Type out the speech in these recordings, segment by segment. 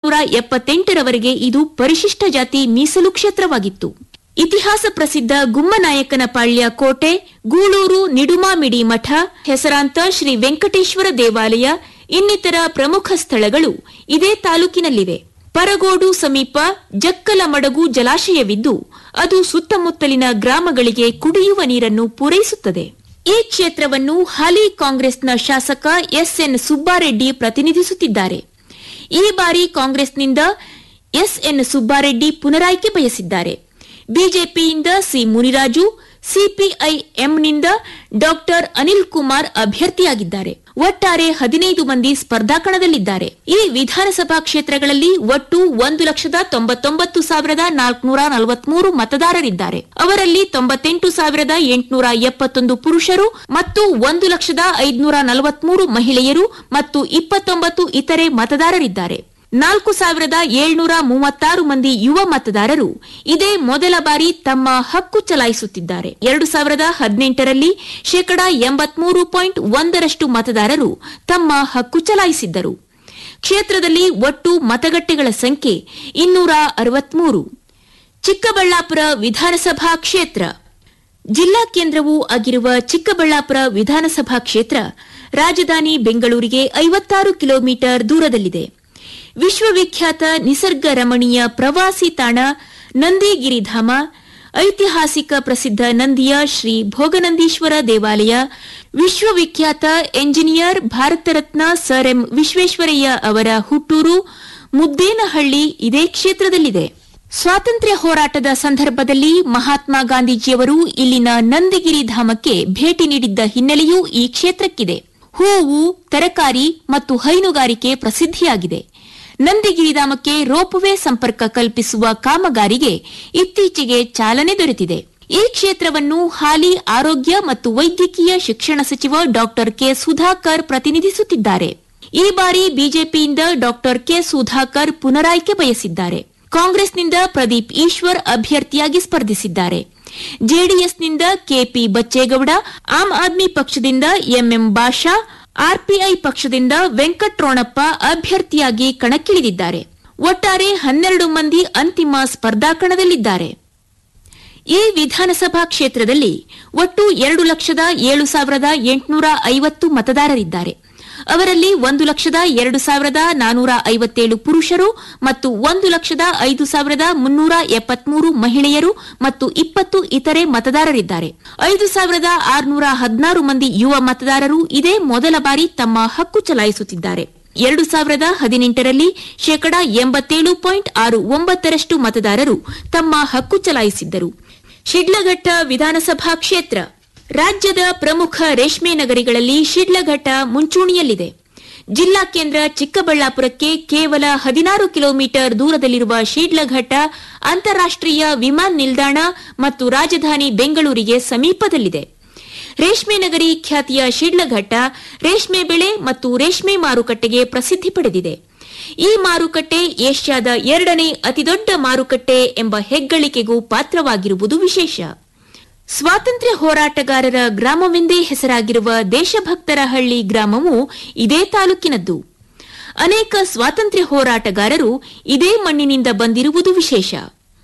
ನೂರ ಎಪ್ಪತ್ತೆಂಟರವರೆಗೆ ಇದು ಪರಿಶಿಷ್ಟ ಜಾತಿ ಮೀಸಲು ಕ್ಷೇತ್ರವಾಗಿತ್ತು ಇತಿಹಾಸ ಪ್ರಸಿದ್ಧ ಗುಮ್ಮನಾಯಕನ ಪಾಳ್ಯ ಕೋಟೆ ಗೂಳೂರು ನಿಡುಮಾಮಿಡಿ ಮಠ ಹೆಸರಾಂತ ಶ್ರೀ ವೆಂಕಟೇಶ್ವರ ದೇವಾಲಯ ಇನ್ನಿತರ ಪ್ರಮುಖ ಸ್ಥಳಗಳು ಇದೇ ತಾಲೂಕಿನಲ್ಲಿವೆ ಪರಗೋಡು ಸಮೀಪ ಜಕ್ಕಲಮಡಗು ಜಲಾಶಯವಿದ್ದು ಅದು ಸುತ್ತಮುತ್ತಲಿನ ಗ್ರಾಮಗಳಿಗೆ ಕುಡಿಯುವ ನೀರನ್ನು ಪೂರೈಸುತ್ತದೆ ಈ ಕ್ಷೇತ್ರವನ್ನು ಹಾಲಿ ಕಾಂಗ್ರೆಸ್ನ ಶಾಸಕ ಎಸ್ಎನ್ ಸುಬ್ಬಾರೆಡ್ಡಿ ಪ್ರತಿನಿಧಿಸುತ್ತಿದ್ದಾರೆ ಈ ಬಾರಿ ಕಾಂಗ್ರೆಸ್ನಿಂದ ಎಸ್ಎನ್ ಸುಬ್ಬಾರೆಡ್ಡಿ ಪುನರಾಯ್ಕೆ ಬಯಸಿದ್ದಾರೆ ಬಿಜೆಪಿಯಿಂದ ಸಿ ಮುನಿರಾಜು ಸಿಪಿಐಎಂನಿಂದ ಡಾಕ್ಟರ್ ಅನಿಲ್ ಕುಮಾರ್ ಅಭ್ಯರ್ಥಿಯಾಗಿದ್ದಾರೆ ಒಟ್ಟಾರೆ ಹದಿನೈದು ಮಂದಿ ಸ್ಪರ್ಧಾಕಣದಲ್ಲಿದ್ದಾರೆ ಈ ವಿಧಾನಸಭಾ ಕ್ಷೇತ್ರಗಳಲ್ಲಿ ಒಟ್ಟು ಒಂದು ಲಕ್ಷದ ತೊಂಬತ್ತೊಂಬತ್ತು ಸಾವಿರದ ನಾಲ್ಕುನೂರ ನಲವತ್ಮೂರು ಮತದಾರರಿದ್ದಾರೆ ಅವರಲ್ಲಿ ತೊಂಬತ್ತೆಂಟು ಸಾವಿರದ ಎಂಟುನೂರ ಎಪ್ಪತ್ತೊಂದು ಪುರುಷರು ಮತ್ತು ಒಂದು ಲಕ್ಷದ ಐದುನೂರ ನಲವತ್ಮೂರು ಮಹಿಳೆಯರು ಮತ್ತು ಇಪ್ಪತ್ತೊಂಬತ್ತು ಇತರೆ ಮತದಾರರಿದ್ದಾರೆ ನಾಲ್ಕು ಸಾವಿರದ ಏಳ್ನೂರ ಮೂವತ್ತಾರು ಮಂದಿ ಯುವ ಮತದಾರರು ಇದೇ ಮೊದಲ ಬಾರಿ ತಮ್ಮ ಹಕ್ಕು ಚಲಾಯಿಸುತ್ತಿದ್ದಾರೆ ಎರಡು ಸಾವಿರದ ಹದಿನೆಂಟರಲ್ಲಿ ಶೇಕಡಾ ಎಂಬತ್ಮೂರು ಪಾಯಿಂಟ್ ಒಂದರಷ್ಟು ಮತದಾರರು ತಮ್ಮ ಹಕ್ಕು ಚಲಾಯಿಸಿದ್ದರು ಕ್ಷೇತ್ರದಲ್ಲಿ ಒಟ್ಟು ಮತಗಟ್ಟೆಗಳ ಸಂಖ್ಯೆ ಇನ್ನೂರ ಅರವತ್ಮೂರು ಚಿಕ್ಕಬಳ್ಳಾಪುರ ವಿಧಾನಸಭಾ ಕ್ಷೇತ್ರ ಜಿಲ್ಲಾ ಕೇಂದ್ರವೂ ಆಗಿರುವ ಚಿಕ್ಕಬಳ್ಳಾಪುರ ವಿಧಾನಸಭಾ ಕ್ಷೇತ್ರ ರಾಜಧಾನಿ ಬೆಂಗಳೂರಿಗೆ ಐವತ್ತಾರು ಕಿಲೋಮೀಟರ್ ದೂರದಲ್ಲಿದೆ ವಿಶ್ವವಿಖ್ಯಾತ ನಿಸರ್ಗ ರಮಣೀಯ ಪ್ರವಾಸಿ ತಾಣ ನಂದಿಗಿರಿಧಾಮ ಐತಿಹಾಸಿಕ ಪ್ರಸಿದ್ಧ ನಂದಿಯ ಶ್ರೀ ಭೋಗನಂದೀಶ್ವರ ದೇವಾಲಯ ವಿಶ್ವವಿಖ್ಯಾತ engineer Bharat Ratna sir M Visvesvaraya ಅವರ ಹುಟ್ಟೂರು ಮುದ್ದೇನಹಳ್ಳಿ ಇದೇ ಕ್ಷೇತ್ರದಲ್ಲಿದೆ ಸ್ವಾತಂತ್ರ್ಯ ಹೋರಾಟದ ಸಂದರ್ಭದಲ್ಲಿ ಮಹಾತ್ಮ ಗಾಂಧೀಜಿಯವರು ಇಲ್ಲಿನ ನಂದಿಗಿರಿ ಧಾಮಕ್ಕೆ ಭೇಟಿ ನೀಡಿದ್ದ ಹಿನ್ನೆಲೆಯೂ ಈ ಕ್ಷೇತ್ರಕ್ಕಿದೆ ಹೂವು ತರಕಾರಿ ಮತ್ತು ಹೈನುಗಾರಿಕೆ ಪ್ರಸಿದ್ಧಿಯಾಗಿದೆ ನಂದಿಗಿರಿಧಾಮಕ್ಕೆ ರೋಪ್ವೇ ಸಂಪರ್ಕ ಕಲ್ಪಿಸುವ ಕಾಮಗಾರಿಗೆ ಇತ್ತೀಚೆಗೆ ಚಾಲನೆ ದೊರೆತಿದೆ ಈ ಕ್ಷೇತ್ರವನ್ನು ಹಾಲಿ ಆರೋಗ್ಯ ಮತ್ತು ವೈದ್ಯಕೀಯ ಶಿಕ್ಷಣ ಸಚಿವ ಡಾಕ್ಟರ್ ಕೆ ಸುಧಾಕರ್ ಪ್ರತಿನಿಧಿಸುತ್ತಿದ್ದಾರೆ ಈ ಬಾರಿ ಬಿಜೆಪಿಯಿಂದ ಡಾಕ್ಟರ್ ಕೆ ಸುಧಾಕರ್ ಪುನರಾಯ್ಕೆ ಬಯಸಿದ್ದಾರೆ ಕಾಂಗ್ರೆಸ್ನಿಂದ ಪ್ರದೀಪ್ ಈಶ್ವರ್ ಅಭ್ಯರ್ಥಿಯಾಗಿ ಸ್ಪರ್ಧಿಸಿದ್ದಾರೆ ಜೆಡಿಎಸ್ನಿಂದ ಕೆಪಿ ಬಚ್ಚೇಗೌಡ ಆಮ್ ಆದ್ಮಿ ಪಕ್ಷದಿಂದ ಎಂಎಂ ಬಾಷಾ ಆರ್ಪಿಐ ಪಕ್ಷದಿಂದ ವೆಂಕಟ್ರೋಣಪ್ಪ ಅಭ್ಯರ್ಥಿಯಾಗಿ ಕಣಕ್ಕಿಳಿದಿದ್ದಾರೆ ಒಟ್ಟಾರೆ ಹನ್ನೆರಡು ಮಂದಿ ಅಂತಿಮ ಸ್ಪರ್ಧಾಕಣದಲ್ಲಿದ್ದಾರೆ ಈ ವಿಧಾನಸಭಾ ಕ್ಷೇತ್ರದಲ್ಲಿ ಒಟ್ಟು ಎರಡು ಲಕ್ಷದ ಏಳು ಸಾವಿರದ ಎಂಟುನೂರ ಐವತ್ತು ಮತದಾರರಿದ್ದಾರೆ ಅವರಲ್ಲಿ ಒಂದು ಲಕ್ಷದ ಎರಡು ಸಾವಿರದ ನಾನೂರ ಐವತ್ತೇಳು ಪುರುಷರು ಮತ್ತು ಒಂದು ಲಕ್ಷದ ಐದು ಸಾವಿರದ ಮುನ್ನೂರ ಎಪ್ಪತ್ಮೂರು ಮಹಿಳೆಯರು ಮತ್ತು ಇಪ್ಪತ್ತು ಇತರೆ ಮತದಾರರಿದ್ದಾರೆ ಐದು ಸಾವಿರದ ಆರುನೂರ ಹದಿನಾರು ಮಂದಿ ಯುವ ಮತದಾರರು ಇದೇ ಮೊದಲ ಬಾರಿ ತಮ್ಮ ಹಕ್ಕು ಚಲಾಯಿಸುತ್ತಿದ್ದಾರೆ ಎರಡು ಸಾವಿರದ ಹದಿನೆಂಟರಲ್ಲಿ ಶೇಕಡಾ ಎಂಬತ್ತೇಳು ಪಾಯಿಂಟ್ ಆರು ಒಂಬತ್ತರಷ್ಟು ಮತದಾರರು ತಮ್ಮ ಹಕ್ಕು ಚಲಾಯಿಸಿದ್ದರು ಶಿಡ್ಲಘಟ್ಟ ವಿಧಾನಸಭಾ ಕ್ಷೇತ್ರ ರಾಜ್ಯದ ಪ್ರಮುಖ ರೇಷ್ಮೆ ನಗರಿಗಳಲ್ಲಿ ಶಿಡ್ಲಘಟ್ಟ ಮುಂಚೂಣಿಯಲ್ಲಿದೆ ಜಿಲ್ಲಾ ಕೇಂದ್ರ ಚಿಕ್ಕಬಳ್ಳಾಪುರಕ್ಕೆ ಕೇವಲ ಹದಿನಾರು ಕಿಲೋಮೀಟರ್ ದೂರದಲ್ಲಿರುವ ಶಿಡ್ಲಘಟ್ಟ ಅಂತಾರಾಷ್ಟೀಯ ವಿಮಾನ ನಿಲ್ದಾಣ ಮತ್ತು ರಾಜಧಾನಿ ಬೆಂಗಳೂರಿಗೆ ಸಮೀಪದಲ್ಲಿದೆ ರೇಷ್ಮೆ ನಗರಿ ಖ್ಯಾತಿಯ ಶಿಡ್ಲಘಟ್ಟ ರೇಷ್ಮೆ ಬೆಳೆ ಮತ್ತು ರೇಷ್ಮೆ ಮಾರುಕಟ್ಟೆಗೆ ಪ್ರಸಿದ್ಧಿ ಪಡೆದಿದೆ ಈ ಮಾರುಕಟ್ಟೆ ಏಷ್ಯಾದ ಎರಡನೇ ಅತಿದೊಡ್ಡ ಮಾರುಕಟ್ಟೆ ಎಂಬ ಹೆಗ್ಗಳಿಕೆಗೂ ಪಾತ್ರವಾಗಿರುವುದು ವಿಶೇಷ ಸ್ವಾತಂತ್ರ್ಯ ಹೋರಾಟಗಾರರ ಗ್ರಾಮವೆಂದೇ ಹೆಸರಾಗಿರುವ ದೇಶಭಕ್ತರ ಹಳ್ಳಿ ಗ್ರಾಮವು ಇದೇ ತಾಲೂಕಿನದ್ದು ಅನೇಕ ಸ್ವಾತಂತ್ರ್ಯ ಹೋರಾಟಗಾರರು ಇದೇ ಮಣ್ಣಿನಿಂದ ಬಂದಿರುವುದು ವಿಶೇಷ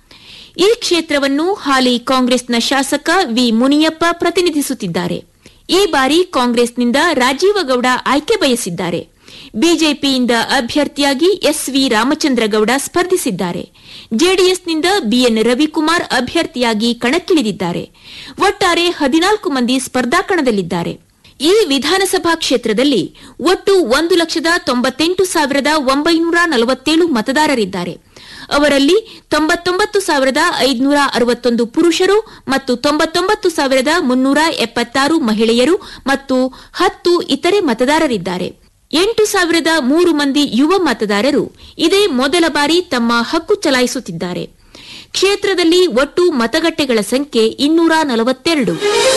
ಈ ಕ್ಷೇತ್ರವನ್ನು ಹಾಲಿ ಕಾಂಗ್ರೆಸ್ನ ಶಾಸಕ ವಿ ಮುನಿಯಪ್ಪ ಪ್ರತಿನಿಧಿಸುತ್ತಿದ್ದಾರೆ ಈ ಬಾರಿ ಕಾಂಗ್ರೆಸ್ನಿಂದ ರಾಜೀವಗೌಡ ಆಯ್ಕೆ ಬಯಸಿದ್ದಾರೆ ಬಿಜೆಪಿಯಿಂದ ಅಭ್ಯರ್ಥಿಯಾಗಿ ಎಸ್ವಿ ರಾಮಚಂದ್ರಗೌಡ ಸ್ಪರ್ಧಿಸಿದ್ದಾರೆ ಜೆಡಿಎಸ್ನಿಂದ ಬಿಎನ್ ರವಿಕುಮಾರ್ ಅಭ್ಯರ್ಥಿಯಾಗಿ ಕಣಕ್ಕಿಳಿದಿದ್ದಾರೆ ಒಟ್ಟಾರೆ ಹದಿನಾಲ್ಕು ಮಂದಿ ಸ್ಪರ್ಧಾಕಣದಲ್ಲಿದ್ದಾರೆ ಈ ವಿಧಾನಸಭಾ ಕ್ಷೇತ್ರದಲ್ಲಿ ಒಟ್ಟು ಒಂದು ಲಕ್ಷದ ತೊಂಬತ್ತೆಂಟು ಸಾವಿರದ ಒಂಬೈನೂರ ನಲವತ್ತೇಳು ಮತದಾರರಿದ್ದಾರೆ ಅವರಲ್ಲಿ ತೊಂಬತ್ತೊಂಬತ್ತು ಸಾವಿರದ ಐದುನೂರ ಅರವತ್ತೊಂದು ಪುರುಷರು ಮತ್ತು ತೊಂಬತ್ತೊಂಬತ್ತು ಸಾವಿರದ ಮುನ್ನೂರ ಎಪ್ಪತ್ತಾರು ಮಹಿಳೆಯರು ಮತ್ತು ಹತ್ತು ಇತರೆ ಮತದಾರರಿದ್ದಾರೆ ಎಂಟು ಸಾವಿರದ ಮೂರು ಮಂದಿ ಯುವ ಮತದಾರರು ಇದೇ ಮೊದಲ ಬಾರಿ ತಮ್ಮ ಹಕ್ಕು ಚಲಾಯಿಸುತ್ತಿದ್ದಾರೆ ಕ್ಷೇತ್ರದಲ್ಲಿ ಒಟ್ಟು ಮತಗಟ್ಟೆಗಳ ಸಂಖ್ಯೆ ಇನ್ನೂರ ನಲವತ್ತೆರಡು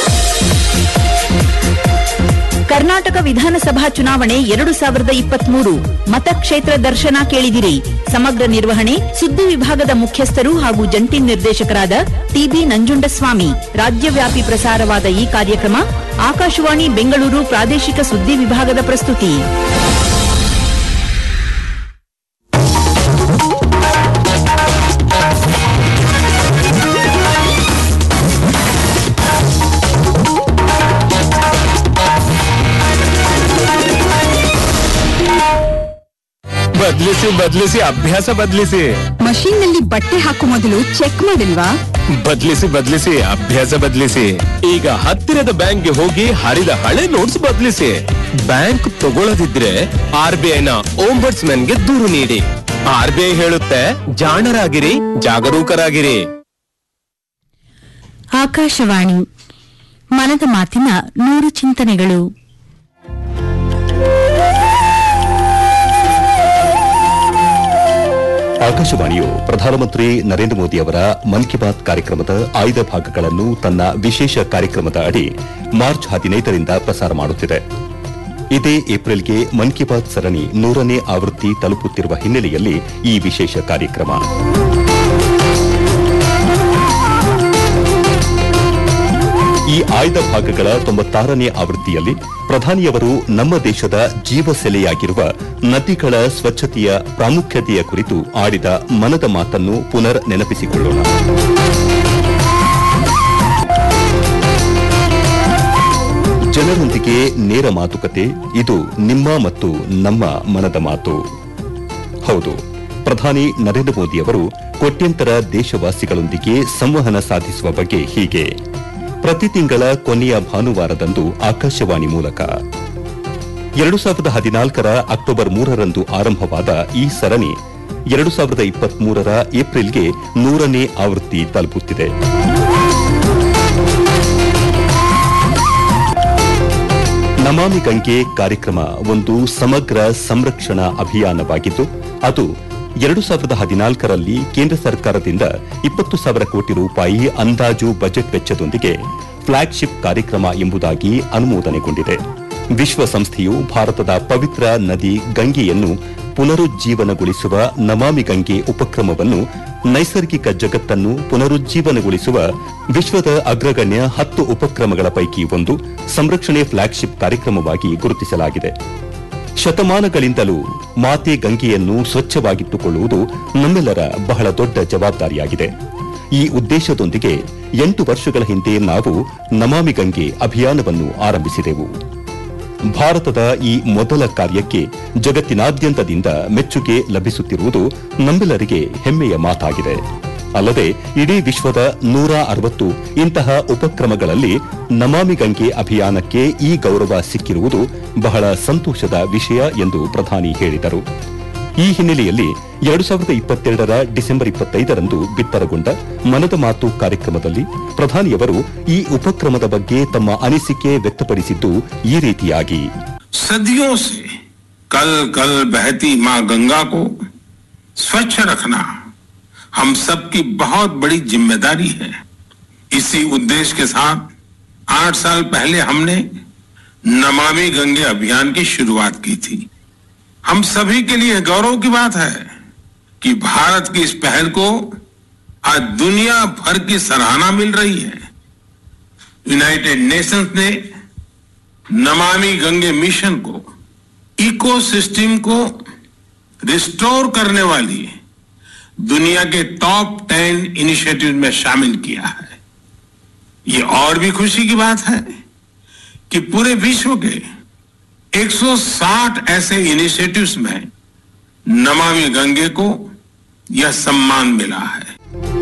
ಕರ್ನಾಟಕ ವಿಧಾನಸಭಾ ಚುನಾವಣೆ ಎರಡು ಸಾವಿರದ ಇಪ್ಪತ್ಮೂರು ಮತಕ್ಷೇತ್ರ ದರ್ಶನ ಕೇಳಿದಿರಿ ಸಮಗ್ರ ನಿರ್ವಹಣೆ ಸುದ್ದಿ ವಿಭಾಗದ ಮುಖ್ಯಸ್ಥರು ಹಾಗೂ ಜಂಟಿ ನಿರ್ದೇಶಕರಾದ ಟಿಬಿ ನಂಜುಂಡಸ್ವಾಮಿ ರಾಜ್ಯವ್ಯಾಪಿ ಪ್ರಸಾರವಾದ ಈ ಕಾರ್ಯಕ್ರಮ ಆಕಾಶವಾಣಿ ಬೆಂಗಳೂರು ಪ್ರಾದೇಶಿಕ ಸುದ್ದಿ ವಿಭಾಗದ ಪ್ರಸ್ತುತಿ ಬದಲಿಸಿ ಬದಲಿಸಿ ಅಭ್ಯಾಸ ಬದಲಿಸಿ ಮಷೀನ್ ನಲ್ಲಿ ಬಟ್ಟೆ ಹಾಕೋ ಮೊದಲು ಚೆಕ್ ಮಾಡಿಲ್ವಾ ಬದಲಿಸಿ ಬದಲಿಸಿ ಅಭ್ಯಾಸ ಬದಲಿಸಿ ಈಗ ಹತ್ತಿರದ ಬ್ಯಾಂಕ್ಗೆ ಹೋಗಿ ಹರಿದ ಹಳೆ ನೋಟ್ಸ್ ಬದಲಿಸಿ ಬ್ಯಾಂಕ್ ತಗೊಳ್ಳದಿದ್ರೆ ಆರ್ ಬಿ ಐನ ಗೆ ದೂರು ನೀಡಿ ಆರ್ ಬಿ ಐ ಹೇಳುತ್ತೆ ಜಾಣರಾಗಿರಿ ಜಾಗರೂಕರಾಗಿರಿ ಆಕಾಶವಾಣಿ ಮನದ ಮಾತಿನ ನೂರು ಚಿಂತನೆಗಳು ಆಕಾಶವಾಣಿಯು ಪ್ರಧಾನಮಂತ್ರಿ ನರೇಂದ್ರ ಮೋದಿ ಅವರ ಮನ್ ಕಿ ಬಾತ್ ಕಾರ್ಯಕ್ರಮದ ಆಯ್ದ ಭಾಗಗಳನ್ನು ತನ್ನ ವಿಶೇಷ ಕಾರ್ಯಕ್ರಮದ ಅಡಿ ಮಾರ್ಚ್ ಹದಿನೈದರಿಂದ ಪ್ರಸಾರ ಮಾಡುತ್ತಿದೆ ಇದೇ ಏಪ್ರಿಲ್ಗೆ ಮನ್ ಕಿ ಬಾತ್ ಸರಣಿ ನೂರನೇ ಆವೃತ್ತಿ ತಲುಪುತ್ತಿರುವ ಹಿನ್ನೆಲೆಯಲ್ಲಿ ಈ ವಿಶೇಷ ಕಾರ್ಯಕ್ರಮ ಈ ಆಯ್ದ ಭಾಗಗಳ ತೊಂಬತ್ತಾರನೇ ಆವೃತ್ತಿಯಲ್ಲಿ ಪ್ರಧಾನಿಯವರು ನಮ್ಮ ದೇಶದ ಜೀವಸೆಲೆಯಾಗಿರುವ ನದಿಗಳ ಸ್ವಚ್ಛತೆಯ ಪ್ರಾಮುಖ್ಯತೆಯ ಕುರಿತು ಆಡಿದ ಮನದ ಮಾತನ್ನು ಪುನರ್ ನೆನಪಿಸಿಕೊಳ್ಳೋಣ ಜನರೊಂದಿಗೆ ನೇರ ಮಾತುಕತೆ ಇದು ನಿಮ್ಮ ಮತ್ತು ನಮ್ಮ ಮನದ ಮಾತು ಹೌದು ಪ್ರಧಾನಿ ನರೇಂದ್ರ ಮೋದಿ ಅವರು ಕೋಟ್ಯಂತರ ದೇಶವಾಸಿಗಳೊಂದಿಗೆ ಸಂವಹನ ಸಾಧಿಸುವ ಬಗ್ಗೆ ಹೀಗೆ ಪ್ರತಿ ತಿಂಗಳ ಕೊನೆಯ ಭಾನುವಾರದಂದು ಆಕಾಶವಾಣಿ ಮೂಲಕ ಎರಡು ಸಾವಿರದ ಹದಿನಾಲ್ಕರ ಅಕ್ಟೋಬರ್ ಮೂರರಂದು ಆರಂಭವಾದ ಈ ಸರಣಿ ಎರಡು ಸಾವಿರದ ಇಪ್ಪತ್ಮೂರರ ಏಪ್ರಿಲ್ಗೆ ನೂರನೇ ಆವೃತ್ತಿ ತಲುಪುತ್ತಿದೆ ನಮಾಮಿ ಗಂಗೆ ಕಾರ್ಯಕ್ರಮ ಒಂದು ಸಮಗ್ರ ಸಂರಕ್ಷಣಾ ಅಭಿಯಾನವಾಗಿದ್ದು ಅದು ಎರಡು ಸಾವಿರದ ಹದಿನಾಲ್ಕರಲ್ಲಿ ಕೇಂದ್ರ ಸರ್ಕಾರದಿಂದ ಇಪ್ಪತ್ತು ಸಾವಿರ ಕೋಟಿ ರೂಪಾಯಿ ಅಂದಾಜು ಬಜೆಟ್ ವೆಚ್ಚದೊಂದಿಗೆ ಫ್ಲಾಗ್ಶಿಪ್ ಕಾರ್ಯಕ್ರಮ ಎಂಬುದಾಗಿ ಅನುಮೋದನೆಗೊಂಡಿದೆ ವಿಶ್ವಸಂಸ್ಥೆಯು ಭಾರತದ ಪವಿತ್ರ ನದಿ ಗಂಗೆಯನ್ನು ಪುನರುಜ್ಜೀವನಗೊಳಿಸುವ ನಮಾಮಿ ಗಂಗೆ ಉಪಕ್ರಮವನ್ನು ನೈಸರ್ಗಿಕ ಜಗತ್ತನ್ನು ಪುನರುಜ್ಜೀವನಗೊಳಿಸುವ ವಿಶ್ವದ ಅಗ್ರಗಣ್ಯ ಹತ್ತು ಉಪಕ್ರಮಗಳ ಪೈಕಿ ಒಂದು ಸಂರಕ್ಷಣೆ ಫ್ಲಾಗ್ಶಿಪ್ ಕಾರ್ಯಕ್ರಮವಾಗಿ ಗುರುತಿಸಲಾಗಿದೆ ಶತಮಾನಗಳಿಂದಲೂ ಮಾತೆ ಗಂಗೆಯನ್ನು ಸ್ವಚ್ಛವಾಗಿಟ್ಟುಕೊಳ್ಳುವುದು ನಮ್ಮೆಲ್ಲರ ಬಹಳ ದೊಡ್ಡ ಜವಾಬ್ದಾರಿಯಾಗಿದೆ ಈ ಉದ್ದೇಶದೊಂದಿಗೆ ಎಂಟು ವರ್ಷಗಳ ಹಿಂದೆ ನಾವು ನಮಾಮಿ ಗಂಗೆ ಅಭಿಯಾನವನ್ನು ಆರಂಭಿಸಿದೆವು ಭಾರತದ ಈ ಮೊದಲ ಕಾರ್ಯಕ್ಕೆ ಜಗತ್ತಿನಾದ್ಯಂತದಿಂದ ಮೆಚ್ಚುಗೆ ಲಭಿಸುತ್ತಿರುವುದು ನಮ್ಮೆಲ್ಲರಿಗೆ ಹೆಮ್ಮೆಯ ಮಾತಾಗಿದೆ ಅಲ್ಲದೆ ಇಡೀ ವಿಶ್ವದ ನೂರ ಅರವತ್ತು ಇಂತಹ ಉಪಕ್ರಮಗಳಲ್ಲಿ ನಮಾಮಿ ಗಂಗೆ ಅಭಿಯಾನಕ್ಕೆ ಈ ಗೌರವ ಸಿಕ್ಕಿರುವುದು ಬಹಳ ಸಂತೋಷದ ವಿಷಯ ಎಂದು ಪ್ರಧಾನಿ ಹೇಳಿದರು ಈ ಹಿನ್ನೆಲೆಯಲ್ಲಿ ಎರಡು ಸಾವಿರದ ಇಪ್ಪತ್ತೆರಡರ ಡಿಸೆಂಬರ್ ಇಪ್ಪತ್ತೈದರಂದು ಬಿತ್ತರಗೊಂಡ ಮನದ ಮಾತು ಕಾರ್ಯಕ್ರಮದಲ್ಲಿ ಪ್ರಧಾನಿಯವರು ಈ ಉಪಕ್ರಮದ ಬಗ್ಗೆ ತಮ್ಮ ಅನಿಸಿಕೆ ವ್ಯಕ್ತಪಡಿಸಿದ್ದು ಈ ರೀತಿಯಾಗಿ सदियों से कल कल बहती मां गंगा को स्वच्छ रखना हम सबकी बहुत बड़ी जिम्मेदारी है इसी उद्देश्य के साथ आठ साल पहले हमने नमामि गंगे अभियान की शुरुआत की थी हम सभी के लिए गौरव की बात है कि भारत की इस पहल को आज दुनिया भर की सराहना मिल रही है यूनाइटेड नेशंस ने नमामि गंगे मिशन को इकोसिस्टम को रिस्टोर करने वाली दुनिया के टॉप टेन इनिशिएटिव में शामिल किया है ये और भी खुशी की बात है कि पूरे विश्व के 160 ऐसे इनिशिएटिव्स में नमामि गंगे को यह सम्मान मिला है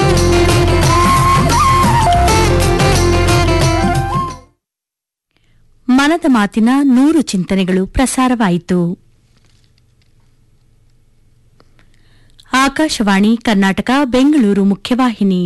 ಮನದ ಮಾತಿನ ನೂರು ಚಿಂತನೆಗಳು ಪ್ರಸಾರವಾಯಿತು ಆಕಾಶವಾಣಿ ಕರ್ನಾಟಕ ಬೆಂಗಳೂರು ಮುಖ್ಯವಾಹಿನಿ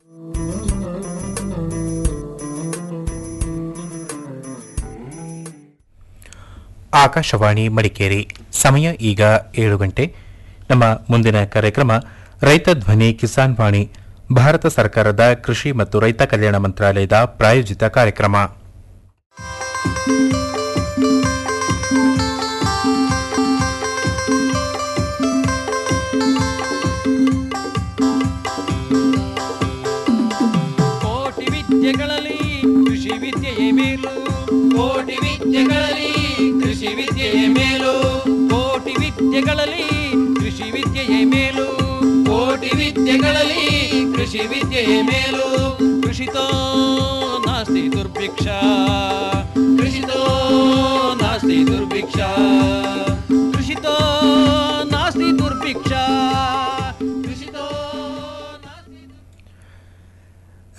ಆಕಾಶವಾಣಿ ಮಡಿಕೇರಿ ಸಮಯ ಈಗ ಏಳು ಗಂಟೆ ನಮ್ಮ ಮುಂದಿನ ಕಾರ್ಯಕ್ರಮ ರೈತ ಧ್ವನಿ ಕಿಸಾನ್ ವಾಣಿ ಭಾರತ ಸರ್ಕಾರದ ಕೃಷಿ ಮತ್ತು ರೈತ ಕಲ್ಯಾಣ ಮಂತ್ರಾಲಯದ ಪ್ರಾಯೋಜಿತ ಕಾರ್ಯಕ್ರಮ ಕೋಟಿ ವಿದ್ಯೆಗಳಲ್ಲಿ ಕೃಷಿ ವಿದ್ಯೆಯೇ ಮೇಲು ಕೋಟಿ ವಿದ್ಯೆಗಳಲ್ಲಿ ಕೃಷಿ ವಿದ್ಯೆಯೇ ಮೇಲು ಕೋಟಿ ವಿದ್ಯೆಗಳಲ್ಲಿ ಕೃಷಿ ವಿದ್ಯೆಯೇ ಮೇಲು ಕೋಟಿ ವಿದ್ಯೆಗಳಲ್ಲಿ ಕೃಷಿ ವಿದ್ಯೆಯೇ ಮೇಲು ಕೃಷಿತೋ ನಾಸ್ತಿ ದುರ್ಭಿಕ್ಷ ಕೃಷಿತೋ ನಾಸ್ತಿ ದುರ್ಭಿಕ್ಷ ಕೃಷಿತೋ ನಾಸ್ತಿ ದುರ್ಭಿಕ್ಷ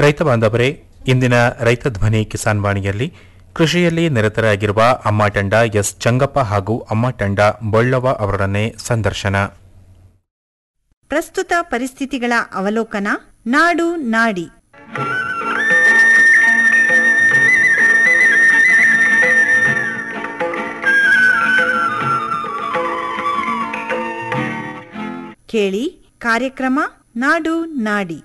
ರೈತ ಬಾಂಧವರೇ ಇಂದಿನ ರೈತ ಧ್ವನಿ ಕಿಸಾನ್ ವಾಣಿಯಲ್ಲಿ ಕೃಷಿಯಲ್ಲಿ ನಿರತರಾಗಿರುವ ಅಮ್ಮಾಟಂಡ ಎಸ್ ಚಂಗಪ್ಪ ಹಾಗೂ ಅಮ್ಮಾಟಂಡ ಬೊಳ್ಳವ ಅವರೊಡನೆ ಸಂದರ್ಶನ ಪ್ರಸ್ತುತ ಪರಿಸ್ಥಿತಿಗಳ ಅವಲೋಕನ ನಾಡು ನಾಡಿ ಕೇಳಿ ಕಾರ್ಯಕ್ರಮ ನಾಡು ನಾಡಿ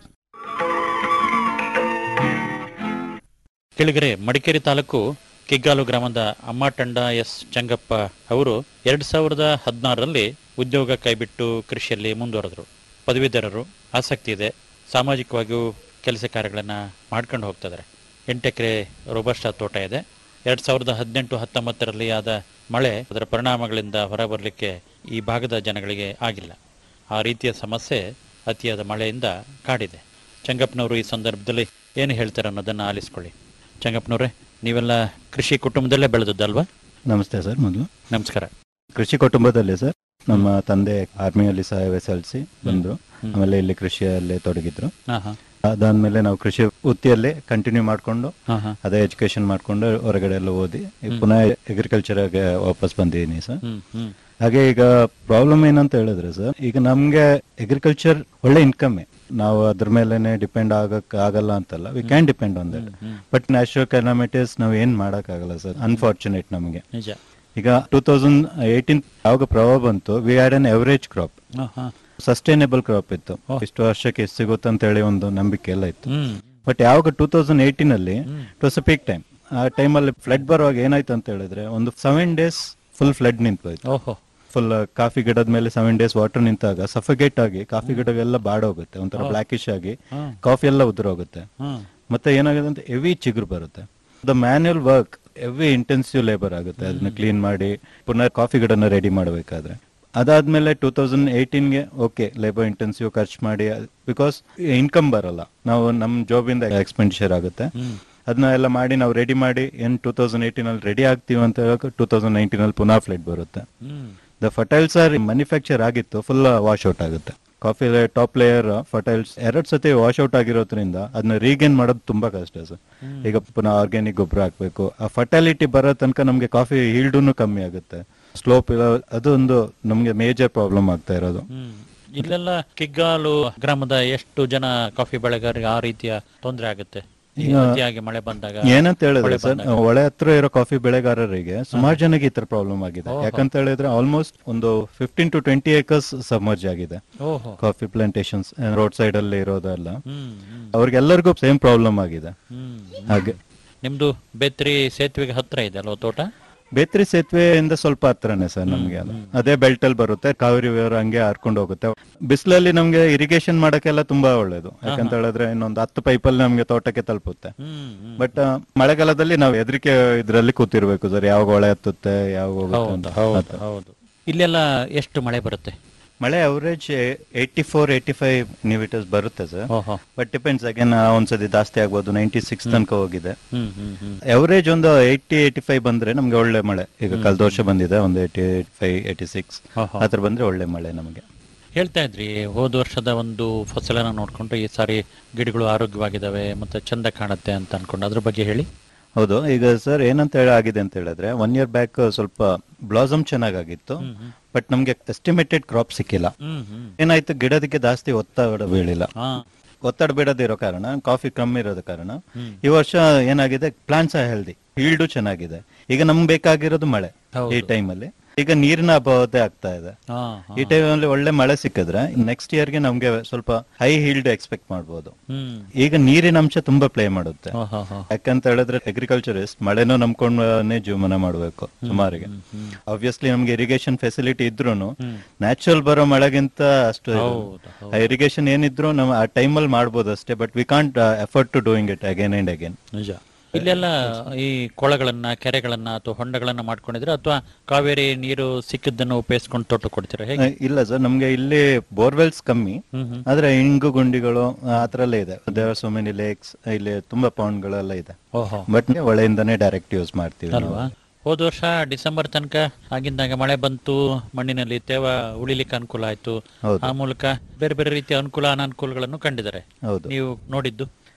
ಕೆಳಗರೆ ಮಡಿಕೇರಿ ತಾಲೂಕು ಕಿಗ್ಗಾಲು ಗ್ರಾಮದ ಅಮ್ಮಾಟಂಡ ಎಸ್ ಚಂಗಪ್ಪ ಅವರು ಎರಡ್ ಸಾವಿರದ ಹದಿನಾರರಲ್ಲಿ ಉದ್ಯೋಗ ಕೈಬಿಟ್ಟು ಕೃಷಿಯಲ್ಲಿ ಮುಂದುವರೆದರು ಪದವೀಧರರು ಆಸಕ್ತಿ ಇದೆ ಸಾಮಾಜಿಕವಾಗಿಯೂ ಕೆಲಸ ಕಾರ್ಯಗಳನ್ನು ಮಾಡ್ಕೊಂಡು ಹೋಗ್ತಿದ್ದಾರೆ ಎಂಟು ಎಕರೆ ರೋಬಸ್ಟ ತೋಟ ಇದೆ ಎರಡ್ ಸಾವಿರದ ಹದಿನೆಂಟು ಹತ್ತೊಂಬತ್ತರಲ್ಲಿ ಆದ ಮಳೆ ಅದರ ಪರಿಣಾಮಗಳಿಂದ ಹೊರಬರಲಿಕ್ಕೆ ಈ ಭಾಗದ ಜನಗಳಿಗೆ ಆಗಿಲ್ಲ ಆ ರೀತಿಯ ಸಮಸ್ಯೆ ಅತಿಯಾದ ಮಳೆಯಿಂದ ಕಾಡಿದೆ ಚಂಗಪ್ಪನವರು ಈ ಸಂದರ್ಭದಲ್ಲಿ ಏನು ಹೇಳ್ತಾರೆ ಅನ್ನೋದನ್ನು ಆಲಿಸ್ಕೊಳ್ಳಿ ಚಂಗಪ್ಪನವ್ರೆ ನೀವೆಲ್ಲ ಕೃಷಿ ಕುಟುಂಬದಲ್ಲೇ ಬೆಳೆದದ್ದಲ್ವಾ ನಮಸ್ತೆ ಸರ್ ಮೊದಲು ನಮಸ್ಕಾರ ಕೃಷಿ ಕುಟುಂಬದಲ್ಲಿ ಸರ್ ನಮ್ಮ ತಂದೆ ಆರ್ಮಿಯಲ್ಲಿ ಸೇವೆ ಸಲ್ಲಿಸಿ ಬಂದ್ರು ಆಮೇಲೆ ಇಲ್ಲಿ ಕೃಷಿಯಲ್ಲೇ ತೊಡಗಿದ್ರು ಹಾ ಹಾ ಅದಾದ್ಮೇಲೆ ನಾವು ಕೃಷಿ ವೃತ್ತಿಯಲ್ಲೇ ಕಂಟಿನ್ಯೂ ಮಾಡ್ಕೊಂಡು ಹಾ ಹಾ ಅದೇ ಎಜುಕೇಶನ್ ಮಾಡ್ಕೊಂಡು ಹೊರಗಡೆ ಎಲ್ಲ ಓದಿ ಈಗ ಪುನಃ ಅಗ್ರಿಕಲ್ಚರ್ ವಾಪಸ್ ಬಂದಿದ್ದೀನಿ ಸರ್ ಹ್ಮ್ ಹ್ಮ್ ಹಾಗೆ ಈಗ ಪ್ರಾಬ್ಲಮ್ ಏನಂತ ಹೇಳಿದ್ರೆ ಸರ್ ಈಗ ನಮ್ಗೆ ಅಗ್ರಿಕಲ್ಚರ್ ಒಳ್ಳೆ ಇನ್ಕಮ್ ನಾವು ಅದ್ರ ಮೇಲೆನೆ ಡಿಪೆಂಡ್ ಆಗಕ್ ಆಗಲ್ಲ ಅಂತಲ್ಲ we can depend on that but natural climate is ನಾವು ಏನ್ ಮಾಡಕ್ ಆಗಲ್ಲ ಸರ್ ಅನ್ಫಾರ್ಚುನೇಟ್ ನಮಗೆ ನಿಜ ಈಗ ಟೂ ತೌಸಂಡ್ ಏಯ್ಟೀನ್ ಯಾವಾಗ ಪ್ರಭಾವ ಬಂತು we had an average crop ಹಾ ಹಾ ಸಸ್ಟೈನೇಬಲ್ ಕ್ರಾಪ್ ಇತ್ತು ಇಷ್ಟು ವರ್ಷಕ್ಕೆ ಎಷ್ಟು ಸಿಗುತ್ತೆ ಅಂತ ಹೇಳಿ ಒಂದು ನಂಬಿಕೆ ಎಲ್ಲ ಇತ್ತು ಹ್ಮ್ ಬಟ್ ಯಾವಾಗ ಟೂ ತೌಸಂಡ್ ಏಯ್ಟೀನ್ ಅಲ್ಲಿ it was a peak time ಆ ಟೈಮಲ್ಲಿ ಫ್ಲಡ್ ಬರುವಾಗ ಏನಾಯ್ತು ಅಂತ ಹೇಳಿದ್ರೆ ಒಂದು ಸೆವೆನ್ ಡೇಸ್ ಫುಲ್ ಫ್ಲಡ್ ನಿಂತೋಯ್ತು ಓಹೋ ಫುಲ್ ಕಾಫಿ ಗಿಡದ ಮೇಲೆ ಸೆವೆನ್ ಡೇಸ್ ವಾಟರ್ ನಿಂತಾಗ ಸಫಗೇಟ್ ಆಗಿ ಕಾಫಿ ಗಿಡವೆಲ್ಲ ಬಾಡೋಗುತ್ತೆ ಒಂಥರ ಬ್ಲಾಕಿಶ್ ಆಗಿ ಕಾಫಿ ಎಲ್ಲ ಉದುರೋಗುತ್ತೆ ಹ್ಮ್ ಮತ್ತೆ ಏನಾಗುತ್ತೆ ಅಂತ ಹೆವಿ ಚಿಗುರು ಬರುತ್ತೆ the manual work heavy intensive labour ಆಗುತ್ತೆ ಅದನ್ನ ಕ್ಲೀನ್ ಮಾಡಿ ಪುನಃ ಕಾಫಿ ಗಿಡನ ರೆಡಿ ಮಾಡಬೇಕಾದ್ರೆ ಅದಾದ್ಮೇಲೆ ಟೂ ತೌಸಂಡ್ ಏಯ್ಟೀನ್ಗೆ ಓಕೆ ಲೇಬರ್ ಇಂಟೆನ್ಸಿವ್ ಖರ್ಚು ಮಾಡಿ ಬಿಕಾಸ್ ಇನ್ಕಮ್ ಬರಲ್ಲ ನಾವು ನಮ್ಮ ಜಾಬಿಂದ ಎಕ್ಸ್ಪೆಂಡಿಚರ್ ಆಗುತ್ತೆ ಅದನ್ನ ಎಲ್ಲ ಮಾಡಿ ನಾವು ರೆಡಿ ಮಾಡಿ ಏನ್ ಟೂ ತೌಸಂಡ್ ಏಯ್ಟೀನ್ ಅಲ್ಲಿ ರೆಡಿ ಆಗ್ತೀವಿ ಅಂತ ಹೇಳಕ್ಕೆ ಟೂ ತೌಸಂಡ್ ನೈನ್ಟೀನ್ ಅಲ್ಲಿ ಪುನಃ ಫ್ಲೈಟ್ ಬರುತ್ತೆ hmm the fertilisers are manufacture ಆಗಿತ್ತು ಫುಲ್ ವಾಶ್ ಔಟ್ ಆಗುತ್ತೆ ಕಾಫಿ ಟಾಪ್ ಲೇಯರ್ ಫರ್ಟೈಲ್ಸ್ ಎರಡ್ ಸತಿ ವಾಶ್ ಔಟ್ ಆಗಿರೋದ್ರಿಂದ ಅದನ್ನ ರೀಗೇನ್ ಮಾಡೋದು ತುಂಬಾ ಕಷ್ಟ ಸರ್ ಈಗ ಪುನಃ ಆರ್ಗ್ಯಾನಿಕ್ ಗೊಬ್ಬರ ಹಾಕ್ಬೇಕು ಆ ಫರ್ಟಾಲಿಟಿ ಬರೋ ತನಕ ನಮ್ಗೆ ಕಾಫಿ ಹೀಲ್ಡೂನು ಕಮ್ಮಿ ಆಗುತ್ತೆ ಸ್ಲೋಪ್ ಇಲ್ಲ ಅದೊಂದು ನಮ್ಗೆ ಮೇಜರ್ ಪ್ರಾಬ್ಲಮ್ ಆಗ್ತಾ ಇರೋದು ಹ್ಮ್ ಇಲ್ಲೆಲ್ಲ ಕಿಗ್ಗಾಲು ಗ್ರಾಮದ ಎಷ್ಟು ಜನ ಕಾಫಿ ಬೆಳೆಗಾರರಿಗೆ ಆ ರೀತಿಯ ತೊಂದರೆ ಆಗುತ್ತೆ ಈ ಈಗ ಅತಿಯಾಗಿ ಮಳೆ ಬಂದಾಗ ಏನಂತ ಹೇಳಿದ್ರೆ ಮಳೆ ಸರ್ ಬಂದಾಗ. ಒಳೆ ಹತ್ರ ಇರೋ ಕಾಫಿ ಬೆಳೆಗಾರರಿಗೆ ಸುಮಾರು ಜನಕ್ಕೆ ಈ ತರ ಪ್ರಾಬ್ಲಮ್ ಆಗಿದೆ ಯಾಕಂತ ಹೇಳಿದ್ರೆ ಆಲ್ಮೋಸ್ಟ್ ಒಂದು fifteen to twenty acres submerge ಆಗಿದೆ ಓಹೋ ಕಾಫಿ ಪ್ಲಾಂಟೇಶನ್ಸ್ ರೋಡ್ ಸೈಡ್ ಅಲ್ಲಿ ಇರೋದೆಲ್ಲ ಹ್ಮ್ ಹ್ಮ್ ಅವ್ರಿಗೆಲ್ಲರಿಗೂ ಸೇಮ್ ಪ್ರಾಬ್ಲಮ್ ಆಗಿದೆ ಹ್ಮ್ ಹಾಗೆ ನಿಮ್ದು ಬೇತ್ರಿ ಸೇತುವೆಗೆ ಹತ್ರ ಇದೆ ಅಲ್ವಾ ತೋಟ ಬೇತ್ರಿ ಸೇತುವೆಯಿಂದ ಸ್ವಲ್ಪ ಹತ್ರನೇ ಸರ್ ನಮ್ಗೆ ಅದು ಅದೇ ಬೆಲ್ಟ್ ಅಲ್ಲಿ ಬರುತ್ತೆ ಕಾವೇರಿ ವಿವರ ಹಂಗೆ ಹರ್ಕೊಂಡು ಹೋಗುತ್ತೆ ಬಿಸಿಲಲ್ಲಿ ನಮ್ಗೆ ಇರಿಗೇಷನ್ ಮಾಡಕ್ಕೆಲ್ಲ ತುಂಬಾ ಒಳ್ಳೇದು ಯಾಕಂತ ಹೇಳಿದ್ರೆ ಇನ್ನೊಂದು ಹತ್ತು ಪೈಪಲ್ಲಿ ನಮ್ಗೆ ತೋಟಕ್ಕೆ ತಲುಪುತ್ತೆ ಹ್ಮ್ ಹ್ಮ್ ಬಟ್ ಮಳೆಗಾಲದಲ್ಲಿ ನಾವು ಹೆದರಿಕೆ ಇದ್ರಲ್ಲಿ ಕೂತಿರ್ಬೇಕು ಸರ್ ಯಾವಾಗ ಹೊಳೆ ಹತ್ತುತ್ತೆ ಯಾವಾಗ ಹೋಗುತ್ತೆ ಅಂತ. ಹೌದು ಆ ತರ. ಹೌದು ಇಲ್ಲೆಲ್ಲ ಎಷ್ಟು ಮಳೆ ಬರುತ್ತೆ ಮಳೆ average eighty four eighty five ನ್ಯೂಮೀಟರ್ಸ್ ಬರುತ್ತೆ ಸರ್ ಓಹೋ ಬಟ್ ಡಿಪೆಂಡ್ಸ್ ಅಗೇನ್ ಒಂದ್ಸತಿ ಜಾಸ್ತಿ ಆಗ್ಬೋದು ನೈಂಟಿ ಸಿಕ್ಸ್ ತನಕ ಹೋಗಿದೆ ಹ್ಮ್ ಹ್ಮ್ ಹ್ಮ್ ಅವರೇಜ್ ಒಂದು ಏಯ್ಟಿ ಏಯ್ಟಿ ಫೈವ್ ಬಂದ್ರೆ ನಮ್ಗೆ ಒಳ್ಳೆ ಮಳೆ ಈಗ ಕಳೆದ ವರ್ಷ ಬಂದಿದೆ ಒಂದು eighty eighty five eighty six ಓಹೋ. ಆ ಥರ ಬಂದ್ರೆ ಒಳ್ಳೆ ಮಳೆ ನಮಗೆ ಹೇಳ್ತಾ ಇದ್ರಿ ಹೋದ ವರ್ಷದ ಒಂದು ಫಸಲನ್ನ ನೋಡ್ಕೊಂಡು ಈ ಸಾರಿ ಗಿಡಗಳು ಆರೋಗ್ಯವಾಗಿದ್ದಾವೆ ಮತ್ತೆ ಚಂದ ಕಾಣುತ್ತೆ ಅಂತ ಅನ್ಕೊಂಡು ಅದ್ರ ಬಗ್ಗೆ ಹೇಳಿ ಹೌದು ಈಗ ಸರ್ ಏನಂತ ಹೇಳಿ ಆಗಿದೆ ಅಂತ ಹೇಳಿದ್ರೆ ಒನ್ ಇಯರ್ ಬ್ಯಾಕ್ ಸ್ವಲ್ಪ ಬ್ಲಾಸಮ್ ಚೆನ್ನಾಗಾಗಿತ್ತು ಬಟ್ ನಮ್ಗೆ ಎಸ್ಟಿಮೇಟೆಡ್ ಕ್ರಾಪ್ ಸಿಕ್ಕಿಲ್ಲ ಹ್ಮ್ ಹ್ಮ್ ಏನಾಯ್ತು ಗಿಡದಕ್ಕೆ ಜಾಸ್ತಿ ಒತ್ತಡ ಬೀಳಿಲ್ಲ ಹಾ ಒತ್ತಡ ಬೀಳದಿರೋ ಕಾರಣ ಕಾಫಿ ಕಮ್ಮಿ ಇರೋದ ಕಾರಣ ಈ ವರ್ಷ ಏನಾಗಿದೆ ಪ್ಲಾಂಟ್ಸ್ ಹೆಲ್ದಿ ಹೀಲ್ಡು ಚೆನ್ನಾಗಿದೆ ಈಗ ನಮ್ಗೆ ಬೇಕಾಗಿರೋದು ಮಳೆ ಈ ಟೈಮಲ್ಲಿ ಈಗ ನೀರಿನ ಅಭಾವತೆ ಆಗ್ತಾ ಇದೆ ಹಾ ಈ ಟೈಮಲ್ಲಿ ಒಳ್ಳೆ ಮಳೆ ಸಿಕ್ಕಿದ್ರೆ ನೆಕ್ಸ್ಟ್ ಇಯರ್ಗೆ ನಮ್ಗೆ ಸ್ವಲ್ಪ ಹೈ ಹೀಲ್ಡ್ ಎಕ್ಸ್ಪೆಕ್ಟ್ ಮಾಡ್ಬೋದು ಹ್ಮ್ ಈಗ ನೀರಿನ ಅಂಶ ತುಂಬಾ ಪ್ಲೇ ಮಾಡುತ್ತೆ ಹಾ ಹಾ ಹಾ ಯಾಕಂತ ಹೇಳಿದ್ರೆ ಅಗ್ರಿಕಲ್ಚರಿಸ್ಟ್ ಮಳೆನೂ ನಂಬ್ಕೊಂಡೇ ಜೀವನ ಮಾಡಬೇಕು ಸುಮಾರಿಗೆ ಆಬ್ವಿಯಸ್ಲಿ ನಮ್ಗೆ ಇರಿಗೇಷನ್ ಫೆಸಿಲಿಟಿ ಇದ್ರು ನ್ಯಾಚುರಲ್ ಬರೋ ಮಳೆಗಿಂತ ಅಷ್ಟು ಇರಿಗೇಷನ್ ಏನಿದ್ರು ನಾವು ಆ ಟೈಮಲ್ಲಿ ಮಾಡ್ಬೋದು ಅಷ್ಟೇ but we can't effort to doing it again and again ನಿಜ ಇಲ್ಲೆಲ್ಲ ಈ ಕೊಳಗಳನ್ನ ಕೆರೆಗಳನ್ನ ಅಥವಾ ಹೊಂಡಗಳನ್ನ ಮಾಡ್ಕೊಂಡಿದ್ರೆ ಅಥವಾ ಕಾವೇರಿ ನೀರು ಸಿಕ್ಕಿದ್ದನ್ನು ಉಪಯೋಗಿಸ್ಕೊಂಡು ತೋಟ ಕೊಡ್ತೀರಾ ಹೇಗೆ ಇಲ್ಲ ಸರ್ ನಮ್ಗೆ ಇಲ್ಲಿ ಬೋರ್ವೆಲ್ಸ್ ಕಮ್ಮಿ ಹ್ಮ್ ಹ್ಮ್. ಆದ್ರೆ ಇಂಗು ಗುಂಡಿಗಳು ಆ ತರ ಎಲ್ಲ ಇದೆ ದೇವರ ಸೋ ಮೆನಿ ಲೇಕ್ಸ್ ಇಲ್ಲಿ ತುಂಬಾ ಪೌಂಡ್ ಗಳೆಲ್ಲ ಇದೆ ಓಹೋ ಬಟ್ ಹೊಳೆಯಿಂದಾನೇ ಡೈರೆಕ್ಟ್ ಯೂಸ್ ಮಾಡ್ತೀವಿ ನಾವು. ಅಲ್ವಾ ಹೋದ ವರ್ಷ ಡಿಸೆಂಬರ್ ತನಕ ಆಗಿಂದಾಗ ಮಳೆ ಬಂತು ಮಣ್ಣಿನಲ್ಲಿ ತೇವ ಉಳಿಲಿಕ್ಕೆ ಅನುಕೂಲ ಆಯ್ತು ಹೌದು. ಆ ಮೂಲಕ ಬೇರೆ ಬೇರೆ ರೀತಿಯ ಅನುಕೂಲ ಅನಾನುಕೂಲಗಳನ್ನು ಕಂಡಿದ್ದಾರೆ ಹೌದು ನೀವು ನೋಡಿದ್ದು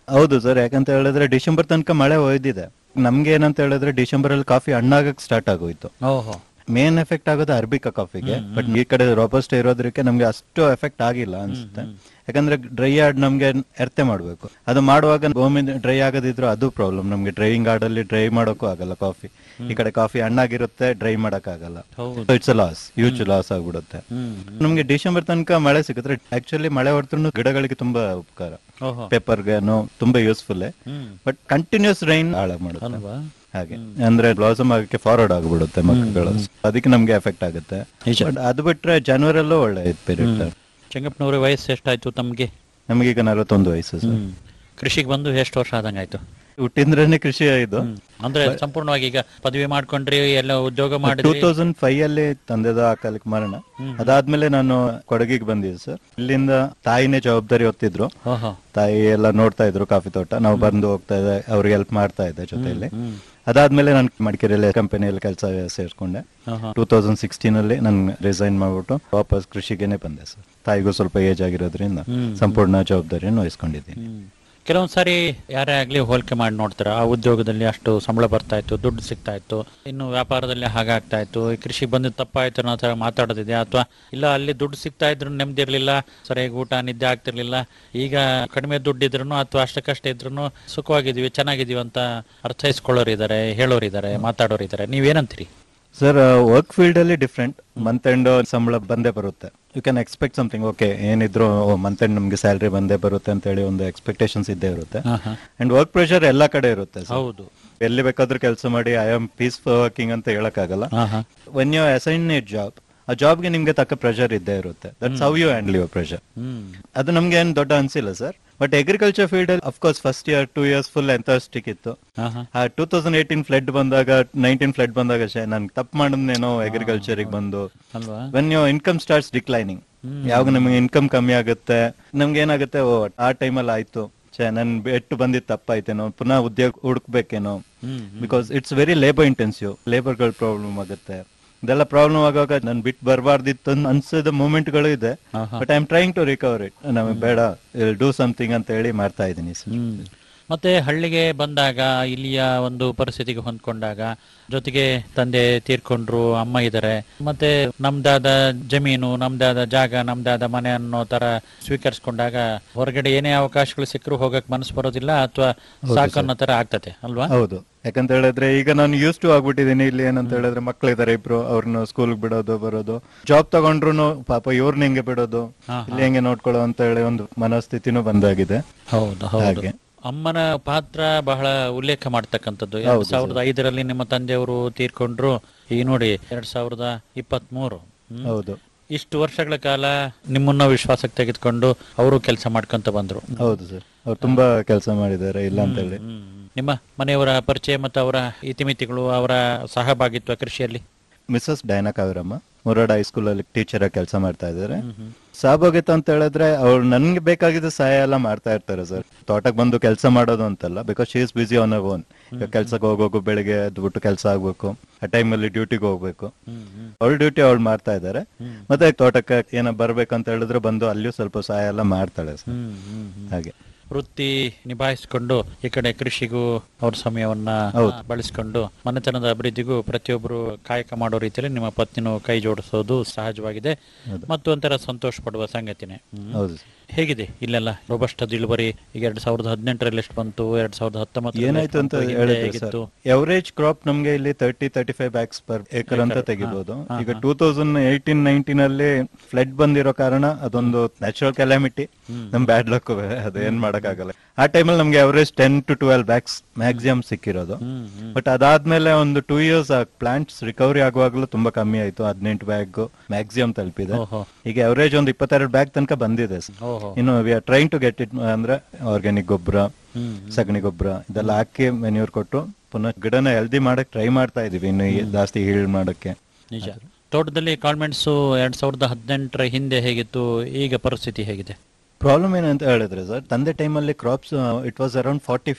ಹೌದು ಸರ್ ಯಾಕಂತ ಹೇಳಿದ್ರೆ ಡಿಸೆಂಬರ್ ತನಕ ಮಳೆ ಒಯ್ದಿದೆ ನಮ್ಗೆ ಏನಂತ ಹೇಳಿದ್ರೆ ಡಿಸೆಂಬರ್ ಅಲ್ಲಿ ಕಾಫಿ ಹಣ್ಣಾಗಕ್ ಸ್ಟಾರ್ಟ್ ಆಗೋಯ್ತು ಓಹೋ ಮೇನ್ ಎಫೆಕ್ಟ್ ಆಗೋದು ಅರ್ಬಿಕಾ ಕಾಫಿಗೆ ಬಟ್ ಈ ಕಡೆ ರೋಬಸ್ಟ್ ಇರೋದ್ರಕ್ಕೆ ನಮ್ಗೆ ಅಷ್ಟು ಎಫೆಕ್ಟ್ ಆಗಿಲ್ಲ ಅನ್ಸುತ್ತೆ ಯಾಕಂದ್ರೆ ಡ್ರೈ ಆಡ್ ನಮ್ಗೆ ಎರ್ತೆ ಮಾಡ್ಬೇಕು ಅದು ಮಾಡುವಾಗ ಭೂಮಿ ಡ್ರೈ ಆಗದಿದ್ರು ಅದು ಪ್ರಾಬ್ಲಮ್ ನಮ್ಗೆ ಡ್ರೈಯಿಂಗ್ ಆಡಲ್ಲಿ ಡ್ರೈ ಮಾಡೋಕ್ಕೂ ಆಗಲ್ಲ ಕಾಫಿ ಈ ಕಡೆ ಕಾಫಿ ಹಣ್ಣಾಗಿರುತ್ತೆ ಡ್ರೈ ಮಾಡಕ್ ಆಗಲ್ಲ ಹೌದು. ಇಟ್ಸ್ ಲಾಸ್ ಹ್ಯೂಜ್ ಲಾಸ್ ಆಗ್ಬಿಡುತ್ತೆ ನಮ್ಗೆ ಡಿಸೆಂಬರ್ ತನಕ ಮಳೆ ಸಿಗುತ್ತೆ ಆಕ್ಚುಲಿ ಮಳೆ ಹೊರತು ಗಿಡಗಳಿಗೆ ತುಂಬಾ ಉಪಕಾರ ಓಹೋ. ಪೆಪ್ಪರ್ಗೇನು ತುಂಬಾ useful hmm. But continuous rain ಹಾಳಾಗ್ ಮಾಡುತ್ತೆ ಅಲ್ವಾ? ಹಾಗೆ ಅಂದ್ರೆ ಬ್ಲಾಸಮ್ ಆಗಕ್ಕೆ ಫಾರ್ವರ್ಡ್ ಆಗ್ಬಿಡುತ್ತೆ ಮಕ್ಕಳು ಅದಕ್ಕೆ ನಮ್ಗೆ ಎಫೆಕ್ಟ್ ಆಗುತ್ತೆ ನಿಜ. ಬಟ್ ಅದು ಬಿಟ್ರೆ ಜನವರಲ್ಲೂ ಒಳ್ಳೆ ಪೀರಿಯಡ್ ಚೆಂಗಪ್ಪನವ್ರ ವಯಸ್ಸು ಎಷ್ಟಾಯ್ತು ತಮ್ಗೆ ನಮಗೀಗ ನಲವತ್ತೊಂದು ವಯಸ್ಸು ಸರ್ ಕೃಷಿಗೆ ಬಂದು ಎಷ್ಟು ವರ್ಷ ಆದಂಗಾಯ್ತು ಹುಟ್ಟಿಂದ್ರೇನೆ ಕೃಷಿ ಇದು ಅಂದ್ರೆ ಸಂಪೂರ್ಣವಾಗಿ ಈಗ ಪದವಿ ಮಾಡ್ಕೊಂಡ್ರಿ ಎಲ್ಲ ಉದ್ಯೋಗ ಟೂ ಮಾಡಿದ್ರಿ ತೌಸಂಡ್ ಫೈವ್ ಅಲ್ಲಿ ತಂದೆದ ಆ ಕಾಲಕ್ಕೆ ಮರಣ ಅದಾದ್ಮೇಲೆ ನಾನು ಕೊಡಗಿಗೆ ಬಂದಿದ್ದೆ ಸರ್ ಇಲ್ಲಿಂದ ತಾಯಿನೇ ಜವಾಬ್ದಾರಿ ಹೊತ್ತಿದ್ರು ಓಹೋ. ತಾಯಿ ಎಲ್ಲ ನೋಡ್ತಾ ಇದ್ರು ಕಾಫಿ ತೋಟ ನಾವು ಬಂದು ಹೋಗ್ತಾ ಇದ್ದೆ ಅವ್ರಿಗೆ ಹೆಲ್ಪ್ ಮಾಡ್ತಾ ಇದ್ದೆ ಜೊತೆಯಲ್ಲಿ ಅದಾದ್ಮೇಲೆ ನಾನು ಮಡಿಕೇರಿಯಲ್ಲಿ ಕಂಪನಿಯಲ್ಲಿ ಕೆಲಸ ಸೇರಿಸ್ಕೊಂಡೆ ಆಹಾ. ಟೂ ತೌಸಂಡ್ ಸಿಕ್ಸ್ಟೀನ್ ಅಲ್ಲಿ ನಾನು ರಿಸೈನ್ ಮಾಡ್ಬಿಟ್ಟು ವಾಪಸ್ ಕೃಷಿಗೆನೆ ಬಂದೆ ಸರ್ ತಾಯಿಗೂ ಸ್ವಲ್ಪ ಏಜ್ ಆಗಿರೋದ್ರಿಂದ ಹ್ಮ್. ಸಂಪೂರ್ಣ ಜವಾಬ್ದಾರಿಯನ್ನು ವಹಿಸ್ಕೊಂಡಿದ್ದೀನಿ ಕೆಲವೊಂದ್ ಸಾರಿ ಯಾರೇ ಆಗ್ಲಿ ಹೋಲಿಕೆ ಮಾಡಿ ನೋಡ್ತಾರೆ ಆ ಉದ್ಯೋಗದಲ್ಲಿ ಅಷ್ಟು ಸಂಬಳ ಬರ್ತಾ ಇತ್ತು ದುಡ್ಡು ಸಿಗ್ತಾ ಇತ್ತು ಇನ್ನು ವ್ಯಾಪಾರದಲ್ಲಿ ಹಾಗಾಗ್ತಾ ಇತ್ತು ಈ ಕೃಷಿ ಬಂದು ತಪ್ಪಾಯ್ತು ಅನ್ನೋ ತರ ಮಾತಾಡೋದಿದೆ ಅಥವಾ ಇಲ್ಲ ಅಲ್ಲಿ ದುಡ್ಡು ಸಿಗ್ತಾ ಇದ್ರು ನೆಮ್ಮದಿ ಇರ್ಲಿಲ್ಲ ಸರಿಯಾಗಿ ಊಟ ನಿದ್ದೆ ಆಗ್ತಿರ್ಲಿಲ್ಲ ಈಗ ಕಡಿಮೆ ದುಡ್ಡು ಇದ್ರು ಅಥವಾ ಅಷ್ಟಕ್ಕಷ್ಟೇ ಇದ್ರು ಸುಖವಾಗಿದೀವಿ ಚೆನ್ನಾಗಿದೀವಿ ಅಂತ ಅರ್ಥೈಸ್ಕೊಳ್ಳೋರು ಇದಾರೆ ಹೇಳೋರು ಇದಾರೆ ಮಾತಾಡೋರು ಇದಾರೆ ನೀವೇನಂತೀರಿ ಸರ್ ವರ್ಕ್ ಫೀಲ್ಡ್ ಅಲ್ಲಿ ಡಿಫ್ರೆಂಟ್ ಮಂತ್ ಎಂಡ್ ಸಂಬಳ ಬಂದೇ ಬರುತ್ತೆ you can expect something okay ಏನಿದ್ರು ಮಂತ್ ಎಂಡ್ ನಮ್ಗೆ ಸ್ಯಾಲ್ರಿ ಬಂದೇ ಬರುತ್ತೆ ಅಂತ ಹೇಳಿ ಒಂದು ಎಕ್ಸ್ಪೆಕ್ಟೇಷನ್ಸ್ ಇದ್ದೇ ಇರುತ್ತೆ ಆಹಾ. ಅಂಡ್ ವರ್ಕ್ ಪ್ರೆಷರ್ ಎಲ್ಲಾ ಕಡೆ ಇರುತ್ತೆ sir. ಹೌದು. ಎಲ್ಲಿ ಬೇಕಾದ್ರೂ ಕೆಲಸ ಮಾಡಿ ಐ ಆಮ್ ಪೀಸ್ ವರ್ಕಿಂಗ್ ಅಂತ ಹೇಳಕ್ಕಾಗಲ್ಲ ಆಹಾ. When you assign a job ಆ ಜಾಬ್ಗೆ ನಿಮ್ಗೆ ತಕ್ಕ ಪ್ರೆಷರ್ ಇದ್ದೇ ಇರುತ್ತೆ that's how you handle your pressure hmm ಅದು ನಮ್ಗೆ ಏನ್ ದೊಡ್ಡ ಅನ್ಸಿಲ್ಲ ಸರ್ ಬಟ್ ಅಗ್ರಿಕಲ್ಚರ್ ಫೀಲ್ಡ್ ಅಲ್ಲಿ of course first year two years full enthusiastic ಇತ್ತು ಆಹಾ. ಆ ಟೂ ತೌಸಂಡ್ ಏಯ್ಟೀನ್ ಫ್ಲಡ್ ಬಂದಾಗ ನೈನ್ಟೀನ್ ಫ್ಲಡ್ ಬಂದಾಗ ನಾನು ತಪ್ಪು ಮಾಡಿದ್ನೇನೋ ಅಗ್ರಿಕಲ್ಚರಿಗೆ ಬಂದು ಅಲ್ವಾ when you income starts declining ಯಾವಾಗ ನಮಗೆ ಇನ್ಕಮ್ ಕಮ್ಮಿ ಆಗುತ್ತೆ ನಮ್ಗೆ ಏನಾಗುತ್ತೆ ಓ ಆ ಟೈಮಲ್ಲಿ ಆಯ್ತು ಛೇ ನನ್ ಬೆಟ್ಟು ಬಂದಿದ್ದು ತಪ್ಪಾಯ್ತೇನೋ ಪುನಃ ಉದ್ಯೋಗ ಹುಡುಕ್ಬೇಕೇನೋ because it's very labour intensive ಲೇಬರ್ಗಳ ಪ್ರಾಬ್ಲಮ್ ಆಗುತ್ತೆ ಇದೆಲ್ಲ ಪ್ರಾಬ್ಲಮ್ ಆಗುವಾಗ ನನ್ ಬಿಟ್ಟು ಬರಬಾರ್ದಿತ್ತು ಅನ್ಸಿದ ಮೂಮೆಂಟ್ಗಳು ಇದೆ ಆಹಾ. But I am trying to recover it ನಮಗೆ ಬೇಡ ಡೂ ಸಮಥಿಂಗ್ ಅಂತ ಹೇಳಿ ಮಾಡ್ತಾ ಇದ್ದೀನಿ ಸರ್ ಹ್ಮ್. ಮತ್ತೆ ಹಳ್ಳಿಗೆ ಬಂದಾಗ ಇಲ್ಲಿಯ ಒಂದು ಪರಿಸ್ಥಿತಿಗೆ ಹೊಂದ್ಕೊಂಡಾಗ ಜೊತೆಗೆ ತಂದೆ ತೀರ್ಕೊಂಡ್ರು ಅಮ್ಮ ಇದ್ದಾರೆ ಮತ್ತೆ ನಮ್ದಾದ ಜಮೀನು ನಮ್ದಾದ ಜಾಗ ನಮ್ದಾದ ಮನೆ ಅನ್ನೋ ತರ ಸ್ವೀಕರಿಸ್ಕೊಂಡಾಗ ಹೊರಗಡೆ ಏನೇ ಅವಕಾಶಗಳು ಸಿಕ್ಕರು ಹೋಗಕ್ ಮನಸ್ಸು ಬರೋದಿಲ್ಲ ಅಥವಾ ಸಾಕು ಅನ್ನೋ ತರ ಆಗ್ತದೆ ಅಲ್ವಾ ಹೌದು ಯಾಕಂತ ಹೇಳಿದ್ರೆ ಈಗ ನಾನು ಯೂಸ್ ಟು ಆಗ್ಬಿಟ್ಟಿದ್ದೀನಿ ಇಲ್ಲಿ ಏನಂತ ಹೇಳಿದ್ರೆ ಮಕ್ಳಿದಾರೆ ಇಬ್ರು ಅವ್ರನ್ನ ಸ್ಕೂಲ್ ಬಿಡೋದು ಬರೋದು ಜಾಬ್ ತಗೊಂಡ್ರು ಪಾಪ ಇವ್ರನ್ನ ಹೆಂಗೆ ಬಿಡೋದು ಇಲ್ಲಿ ಹೆಂಗೆ ನೋಡ್ಕೊಳ್ಳೋ ಅಂತ ಹೇಳಿ ಒಂದು ಮನಸ್ಥಿತಿನೂ ಬಂದಾಗಿದೆ ಹೌದು ಹೌದು ಹಾಗೆ ಅಮ್ಮನ ಪಾತ್ರ ಬಹಳ ಉಲ್ಲೇಖ ಮಾಡ್ತಕ್ಕಂಥದ್ದು ಎರಡ್ ಸಾವಿರದ ಐದರಲ್ಲಿ ನಿಮ್ಮ ತಂದೆಯವರು ತೀರ್ಕೊಂಡ್ರು ಈಗ ನೋಡಿ ಎರಡ್ ಸಾವಿರದ ಇಪ್ಪತ್ತ್ ಮೂರು ಹೌದು ಇಷ್ಟು ವರ್ಷಗಳ ಕಾಲ ನಿಮ್ಮನ್ನ ವಿಶ್ವಾಸಕ್ಕೆ ತೆಗೆದುಕೊಂಡು ಅವರು ಕೆಲಸ ಮಾಡ್ಕೊಂತ ಬಂದ್ರು ಹೌದು ಸರ್ ಅವ್ರು ತುಂಬಾ ಕೆಲಸ ಮಾಡಿದ್ದಾರೆ ಇಲ್ಲ ಅಂತ ಹೇಳಿ ನಿಮ್ಮ ಮನೆಯವರ ಪರಿಚಯ ಮತ್ತು ಅವರ ಇತಿಮಿತಿಗಳು ಅವರ ಸಹಭಾಗಿತ್ವ ಕೃಷಿಯಲ್ಲಿ ಮಿಸಸ್ ಡೈನಾ ಕಾವಿರಮ್ಮ ಮುರಾಡ ಹೈಸ್ಕೂಲ್ ಅಲ್ಲಿ ಟೀಚರ್ ಆಗಿ ಕೆಲಸ ಮಾಡ್ತಾ ಇದ್ದಾರೆ ಸಹಭಾಗಿತ್ವ ಅಂತ ಹೇಳಿದ್ರೆ ಅವ್ರು ನನ್ಗೆ ಬೇಕಾಗಿದ್ದ ಸಹಾಯ ಎಲ್ಲ ಮಾಡ್ತಾ ಇರ್ತಾರೆ ಸರ್ ತೋಟಕ್ಕೆ ಬಂದು ಕೆಲಸ ಮಾಡೋದು ಅಂತಲ್ಲ because she is busy on a own ಈಗ ಕೆಲ್ಸಕ್ಕೆ ಹೋಗೋಕು ಬೆಳಿಗ್ಗೆ ಎದ್ಬಿಟ್ಟು ಕೆಲಸ ಆಗ್ಬೇಕು ಆ ಟೈಮಲ್ಲಿ ಡ್ಯೂಟಿಗೆ ಹೋಗ್ಬೇಕು ಅವಳ ಡ್ಯೂಟಿ ಅವಳು ಮಾಡ್ತಾ ಇದ್ದಾರೆ ಮತ್ತೆ ತೋಟಕ್ಕೆ ಏನೋ ಬರ್ಬೇಕಂತ ಹೇಳಿದ್ರೆ ಬಂದು ಅಲ್ಲಿಯೂ ಸ್ವಲ್ಪ ಸಹಾಯ ಎಲ್ಲ ಮಾಡ್ತಾಳೆ ಸರ್ ಹಾಗೆ ವೃತ್ತಿ ನಿಭಾಯಿಸಿಕೊಂಡು ಈ ಕಡೆ ಕೃಷಿಗೂ ಅವ್ರ ಸಮಯವನ್ನ ಬಳಸಿಕೊಂಡು ಮನೆತನದ ಅಭಿವೃದ್ಧಿಗೂ ಪ್ರತಿಯೊಬ್ಬರು ಕಾಯಕ ಮಾಡೋ ರೀತಿಯಲ್ಲಿ ನಿಮ್ಮ ಪತ್ನಿನೂ ಕೈ ಜೋಡಿಸೋದು ಸಹಜವಾಗಿದೆ ಮತ್ತು ಒಂಥರ ಸಂತೋಷ ಪಡುವ ಸಂಗತಿನೇ ಹ್ಮ್. ಹೌದು ಹೇಗಿದೆ ಇಲ್ಲೆಲ್ಲ ರೋಬಸ್ಟದ ಇಳುವರಿ ಈಗ ಎರಡ್ ಸಾವಿರದ ಹದಿನೆಂಟರಲ್ಲಿ ಎಷ್ಟು ಬಂತು ಎರಡ್ ಸಾವಿರದ ಹತ್ತೊಂಬತ್ತು ಏನಾಯ್ತು ಅಂತ ಹೇಳಿದ್ರೆ ಸರ್ ಎವರೇಜ್ ಕ್ರಾಪ್ ನಮ್ಗೆ ಇಲ್ಲಿ thirty thirty five bags per acre ಅಂತ ತೆಗಿಬಹುದು ಈಗ ಟೂ ತೌಸಂಡ್ ಏಯ್ಟೀನ್ ನೈನ್ಟೀನ್ ಅಲ್ಲಿ ಫ್ಲಡ್ ಬಂದಿರೋ ಕಾರಣ ಅದೊಂದು ನ್ಯಾಚುರಲ್ ಕೆಲಾಮಿಟಿ ನಮ್ ಬ್ಯಾಡ್ ಲಕ್ ಅದು ಏನ್ ಮಾಡಕ್ಕಾಗಲ್ಲ ಆ ಟೈಮಲ್ಲಿ ನಮ್ಗೆ average ten to twelve bags maximum ಸಿಕ್ಕಿರೋದು ಬಟ್ ಅದಾದ್ಮೇಲೆ ಒಂದು ಟೂ ಇಯರ್ಸ್ ಆ ಪ್ಲಾಂಟ್ಸ್ ರಿಕವರಿ ಆಗುವಾಗಲೂ ತುಂಬಾ ಕಮ್ಮಿ ಆಯ್ತು ಹದಿನೆಂಟು ಬ್ಯಾಗ್ ಮ್ಯಾಕ್ಸಿಮಮ್ ತಲುಪಿದೆ ಓಹೋ. ಈಗ ಎವರೇಜ್ ಒಂದು ಇಪ್ಪತ್ತೆರಡು ಬ್ಯಾಗ್ ತನಕ ಬಂದಿದೆ sir. ಓಹೋ. ಇನ್ನು we are trying to get it ಅಂದ್ರೆ ಆರ್ಗ್ಯಾನಿಕ್ ಗೊಬ್ಬರ ಸಗಣಿ ಗೊಬ್ಬರ ಇದೆಲ್ಲ ಹಾಕಿ ಮೆನ್ಯೂರ್ ಕೊಟ್ಟು ಪುನಃ ಗಿಡನ ಹೆಲ್ದಿ ಮಾಡಕ್ ಟ್ರೈ ಮಾಡ್ತಾ ಇದೀವಿ ಇನ್ನು ಈ ಜಾಸ್ತಿ ಹೀಳ್ ಮಾಡಕ್ಕೆ ನಿಜ ತೋಟದಲ್ಲಿ ಕಾಳ್ಮೆಣ್ಸು ಎರಡ್ ಸಾವಿರದ ಹದಿನೆಂಟರ ಹಿಂದೆ ಹೇಗಿತ್ತು ಈಗ ಪರಿಸ್ಥಿತಿ ಹೇಗಿದೆ ಪ್ರಾಬ್ಲಮ್ ಏನಂತ ಹೇಳಿದ್ರೆ ಸರ್ ತಂದೆ ಟೈಮಲ್ಲಿ crops it was around forty feet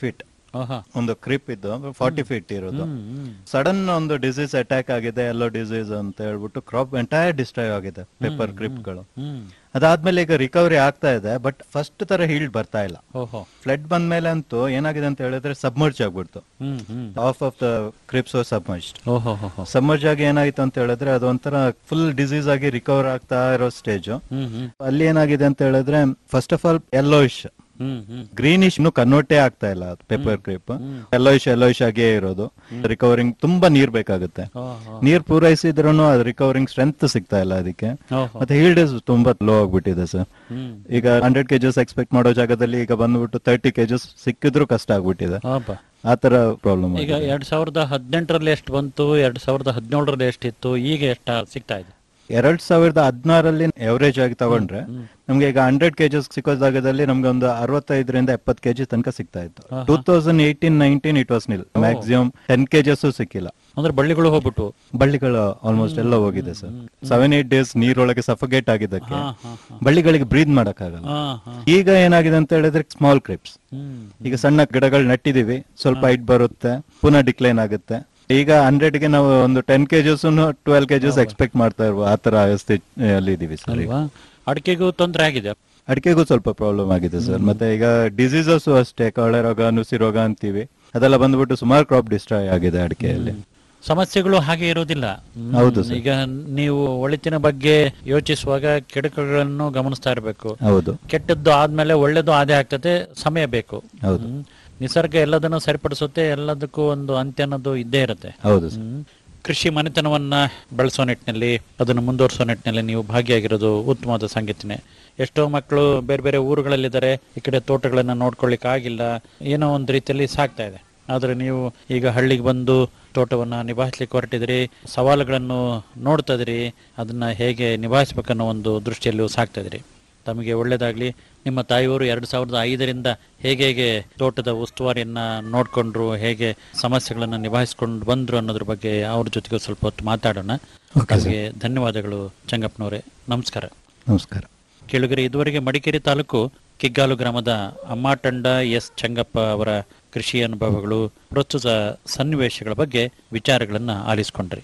ಆಹಾ. ಒಂದು ಕ್ರಿಪ್ ಇದ್ದು ಫಾರ್ಟಿ ಫೀಟ್ ಇರೋದು ಸಡನ್ ಒಂದು ಡಿಸೀಸ್ ಅಟ್ಯಾಕ್ ಆಗಿದೆ ಎಲ್ಲೋ ಡಿಸೀಸ್ ಅಂತ ಹೇಳ್ಬಿಟ್ಟು ಕ್ರಾಪ್ ಎಂಟೈರ್ ಡಿಸ್ಟ್ರಾಯ್ ಆಗಿದೆ ಪೇಪರ್ ಕ್ರಿಪ್ಗಳು ಅದಾದ್ಮೇಲೆ ಈಗ ರಿಕವರಿ ಆಗ್ತಾ ಇದೆ ಬಟ್ ಫಸ್ಟ್ ತರ ಹೀಲ್ಡ್ ಬರ್ತಾ ಇಲ್ಲ ಓಹೋ ಫ್ಲಡ್ ಬಂದ್ಮೇಲೆ ಅಂತೂ ಏನಾಗಿದೆ ಅಂತ ಹೇಳಿದ್ರೆ ಸಬ್ಮರ್ಜ್ ಆಗ್ಬಿಡ್ತು hmm hmm of of the creepers submerged ಓಹೋ ಹೋ ಹೋ ಸಬ್ಮರ್ಜ್ ಆಗಿ ಏನಾಯ್ತು ಅಂತ ಹೇಳಿದ್ರೆ ಅದೊಂಥರ ಫುಲ್ ಡಿಸೀಸ್ ಆಗಿ ರಿಕವರ್ ಆಗ್ತಾ ಇರೋ ಸ್ಟೇಜ್ ಹ್ಮ್ ಹ್ಮ್ ಅಲ್ಲಿ ಏನಾಗಿದೆ ಅಂತ ಹೇಳಿದ್ರೆ first of all yellowish hmm hmm greenish ಇನ್ನು ಕನ್ವರ್ಟೇ ಆಗ್ತಾ ಇಲ್ಲ ಪೇಪರ್ ಕ್ರಿಪ್ ಯೆಲ್ಲೋಯಿಶ್ ಯೆಲ್ಲೋಯಿಶ್ ಆಗಿಯೇ ಇರೋದು ರಿಕವರಿಂಗ್ ತುಂಬಾ ನೀರ್ ಬೇಕಾಗುತ್ತೆ ನೀರ್ ಪೂರೈಸಿದ್ರು ಅದು ರಿಕವರಿಂಗ್ ಸ್ಟ್ರೆಂತ್ ಸಿಗ್ತಾ ಇಲ್ಲ ಅದಕ್ಕೆ ಓಹೋ. ಮತ್ತೆ ಹೀಲ್ಡ್ ತುಂಬಾ ಲೋ ಆಗ್ಬಿಟ್ಟಿದೆ ಸರ್ ಹ್ಮ್ ಈಗ ಹಂಡ್ರೆಡ್ ಕೆಜಸ್ ಎಕ್ಸ್ಪೆಕ್ಟ್ ಮಾಡೋ ಜಾಗದಲ್ಲಿ ಈಗ ಬಂದ್ಬಿಟ್ಟು ತರ್ಟಿ ಕೆಜಸ್ ಸಿಕ್ಕಿದ್ರು ಕಷ್ಟ ಆಗ್ಬಿಟ್ಟಿದೆ ಹಬ್ಬ ಆ ತರ ಪ್ರಾಬ್ಲಮ್ ಈಗ ಎರಡ್ ಸಾವಿರದ ಹದಿನೆಂಟರಲ್ಲಿ ಎಷ್ಟು ಬಂತು ಎರಡ್ ಸಾವಿರದ ಹದಿನೇಳರಲ್ಲಿ ಎಷ್ಟಿತ್ತು ಈಗ ಎಷ್ಟು ಸಿಗ್ತಾ ಇದೆ ಎರಡ್ ಸಾವಿರದ ಹದಿನಾರಲ್ಲಿ ಎವರೇಜ್ ಆಗಿ ತಗೊಂಡ್ರೆ ನಮ್ಗೆ ಈಗ ಹಂಡ್ರೆಡ್ ಕೆಜಸ್ ಸಿಕ್ಕೋ ಜಾಗದಲ್ಲಿ ನಮ್ಗೆ ಒಂದು ಅರವತ್ತೈದರಿಂದ ಎಪ್ಪತ್ತು ಕೆಜಿ ತನಕ ಸಿಗ್ತಾ ಇತ್ತು two thousand eighteen nineteen it was nil maximum ten KGs ಸಿಕ್ಕಿಲ್ಲ ಅಂದ್ರೆ ಬಳ್ಳಿಗಳು ಹೋಗ್ಬಿಟ್ಟು ಬಳ್ಳಿಗಳು ಆಲ್ಮೋಸ್ಟ್ ಎಲ್ಲ ಹೋಗಿದೆ ಸರ್ ಸೆವೆನ್ ಏಟ್ ಡೇಸ್ ನೀರೊಳಗೆ ಸಫಗೇಟ್ ಆಗಿದ್ದಕ್ಕೆ ಹಾ, ಹಾ, ಬಳ್ಳಿಗಳಿಗೆ ಬ್ರೀದ್ ಮಾಡಕ್ಕಾಗಲ್ಲ ಹಾ ಹಾ ಈಗ ಏನಾಗಿದೆ ಅಂತ ಹೇಳಿದ್ರೆ ಸ್ಮಾಲ್ ಕ್ರಿಪ್ಸ್ ಹ್ಮ್ ಈಗ ಸಣ್ಣ ಗಿಡಗಳು ನೆಟ್ಟಿದೀವಿ ಸ್ವಲ್ಪ ಹೈಟ್ ಬರುತ್ತೆ ಪುನಃ ಡಿಕ್ಲೈನ್ ಆಗುತ್ತೆ ಈಗ ಹಂಡ್ರೆಡ್ ಗೆ ನಾವು ಒಂದು ten KGs twelve KGs expect ಮಾಡ್ತಾ ಇರುವ ಆ ತರ ಸ್ಥಿತಿಯಲ್ಲಿ ಇದೀವಿ ಸರ್ ಅಲ್ವಾ ಅಡಿಕೆಗೂ ತೊಂದರೆ ಆಗಿದೆ ಅಡಿಕೆಗೂ ಸ್ವಲ್ಪ ಪ್ರಾಬ್ಲಮ್ ಆಗಿದೆ ಸರ್ ಮತ್ತೆ ಈಗ ಡಿಸೀಸಸ್ ಅಷ್ಟೇ ಕಳೆ ರೋಗ ನುಸಿ ರೋಗ ಅಂತೀವಿ ಅದೆಲ್ಲ ಬಂದ್ಬಿಟ್ಟು ಸುಮಾರು ಕ್ರಾಪ್ ಡಿಸ್ಟ್ರಾಯ್ ಆಗಿದೆ ಅಡಿಕೆಯಲ್ಲಿ ಸಮಸ್ಯೆಗಳು ಹಾಗೆ ಇರೋದಿಲ್ಲ ಹ್ಮ್. ಹೌದು ಸರ್. ಈಗ ನೀವು ಒಳಿತಿನ ಬಗ್ಗೆ ಯೋಚಿಸುವಾಗ ಕೆಡಕುಗಳನ್ನು ಗಮನಿಸ್ತಾ ಇರಬೇಕು ಹೌದು ಕೆಟ್ಟದ್ದು ಆದ್ಮೇಲೆ ಒಳ್ಳೇದು ಆದೇ ಆಗ್ತದೆ ಸಮಯ ಬೇಕು ಹೌದು. ಹ್ಮ್. ನಿಸರ್ಗ ಎಲ್ಲದನ್ನು ಸರಿಪಡಿಸುತ್ತೆ ಎಲ್ಲದಕ್ಕೂ ಒಂದು ಅಂತ್ಯ ಅನ್ನೋದು ಇದ್ದೇ ಇರುತ್ತೆ ಹೌದು ಸರ್ ಹ್ಮ್. ಕೃಷಿ ಮನೆತನವನ್ನ ಬೆಳೆಸೋ ನಿಟ್ಟಿನಲ್ಲಿ ಅದನ್ನು ಮುಂದುವರಿಸೋ ನಿಟ್ಟಿನಲ್ಲಿ ನೀವು ಭಾಗಿಯಾಗಿರೋದು ಉತ್ತಮವಾದ ಸಂಗತಿನೇ ಎಷ್ಟೋ ಮಕ್ಕಳು ಬೇರೆ ಬೇರೆ ಊರುಗಳಲ್ಲಿದ್ದಾರೆ ಈ ಕಡೆ ತೋಟಗಳನ್ನ ನೋಡ್ಕೊಳ್ಳಿಕ್ಕೆ ಆಗಿಲ್ಲ ಏನೋ ಒಂದು ರೀತಿಯಲ್ಲಿ ಸಾಕ್ತಾ ಇದೆ ಆದ್ರೆ ನೀವು ಈಗ ಹಳ್ಳಿಗೆ ಬಂದು ತೋಟವನ್ನ ನಿಭಾಯಿಸ್ಲಿಕ್ಕೆ ಹೊರಟಿದ್ರಿ ಸವಾಲುಗಳನ್ನು ನೋಡ್ತಾ ಇದ್ರಿ ಅದನ್ನ ಹೇಗೆ ನಿಭಾಯಿಸ್ಬೇಕನ್ನೋ ಒಂದು ದೃಷ್ಟಿಯಲ್ಲೂ ಸಾಕ್ತಾ ಇದ್ರಿ ತಮಗೆ ಒಳ್ಳೇದಾಗ್ಲಿ ನಿಮ್ಮ ತಾಯಿಯವರು ಎರಡ್ ಸಾವಿರದ ಐದರಿಂದ ಹೇಗೆ ಹೇಗೆ ತೋಟದ ಉಸ್ತುವಾರಿಯನ್ನ ನೋಡ್ಕೊಂಡ್ರು ಹೇಗೆ ಸಮಸ್ಯೆಗಳನ್ನ ನಿಭಾಯಿಸ್ಕೊಂಡು ಬಂದ್ರು ಅನ್ನೋದ್ರ ಬಗ್ಗೆ ಅವ್ರ ಜೊತೆಗೆ ಸ್ವಲ್ಪ ಹೊತ್ತು ಮಾತಾಡೋಣ ತಮಗೆ ಧನ್ಯವಾದಗಳು ಚಂಗಪ್ಪನವರೇ ನಮಸ್ಕಾರ ನಮಸ್ಕಾರ ಕೇಳುಗರೆ ಇದುವರೆಗೆ ಮಡಿಕೇರಿ ತಾಲೂಕು ಕಿಗ್ಗಾಲು ಗ್ರಾಮದ ಅಮ್ಮಾಟಂಡ ಎಸ್ ಚಂಗಪ್ಪ ಅವರ ಕೃಷಿ ಅನುಭವಗಳು ಪ್ರಸ್ತುತ ಸನ್ನಿವೇಶಗಳ ಬಗ್ಗೆ ವಿಚಾರಗಳನ್ನ ಆಲಿಸಿಕೊಂಡ್ರಿ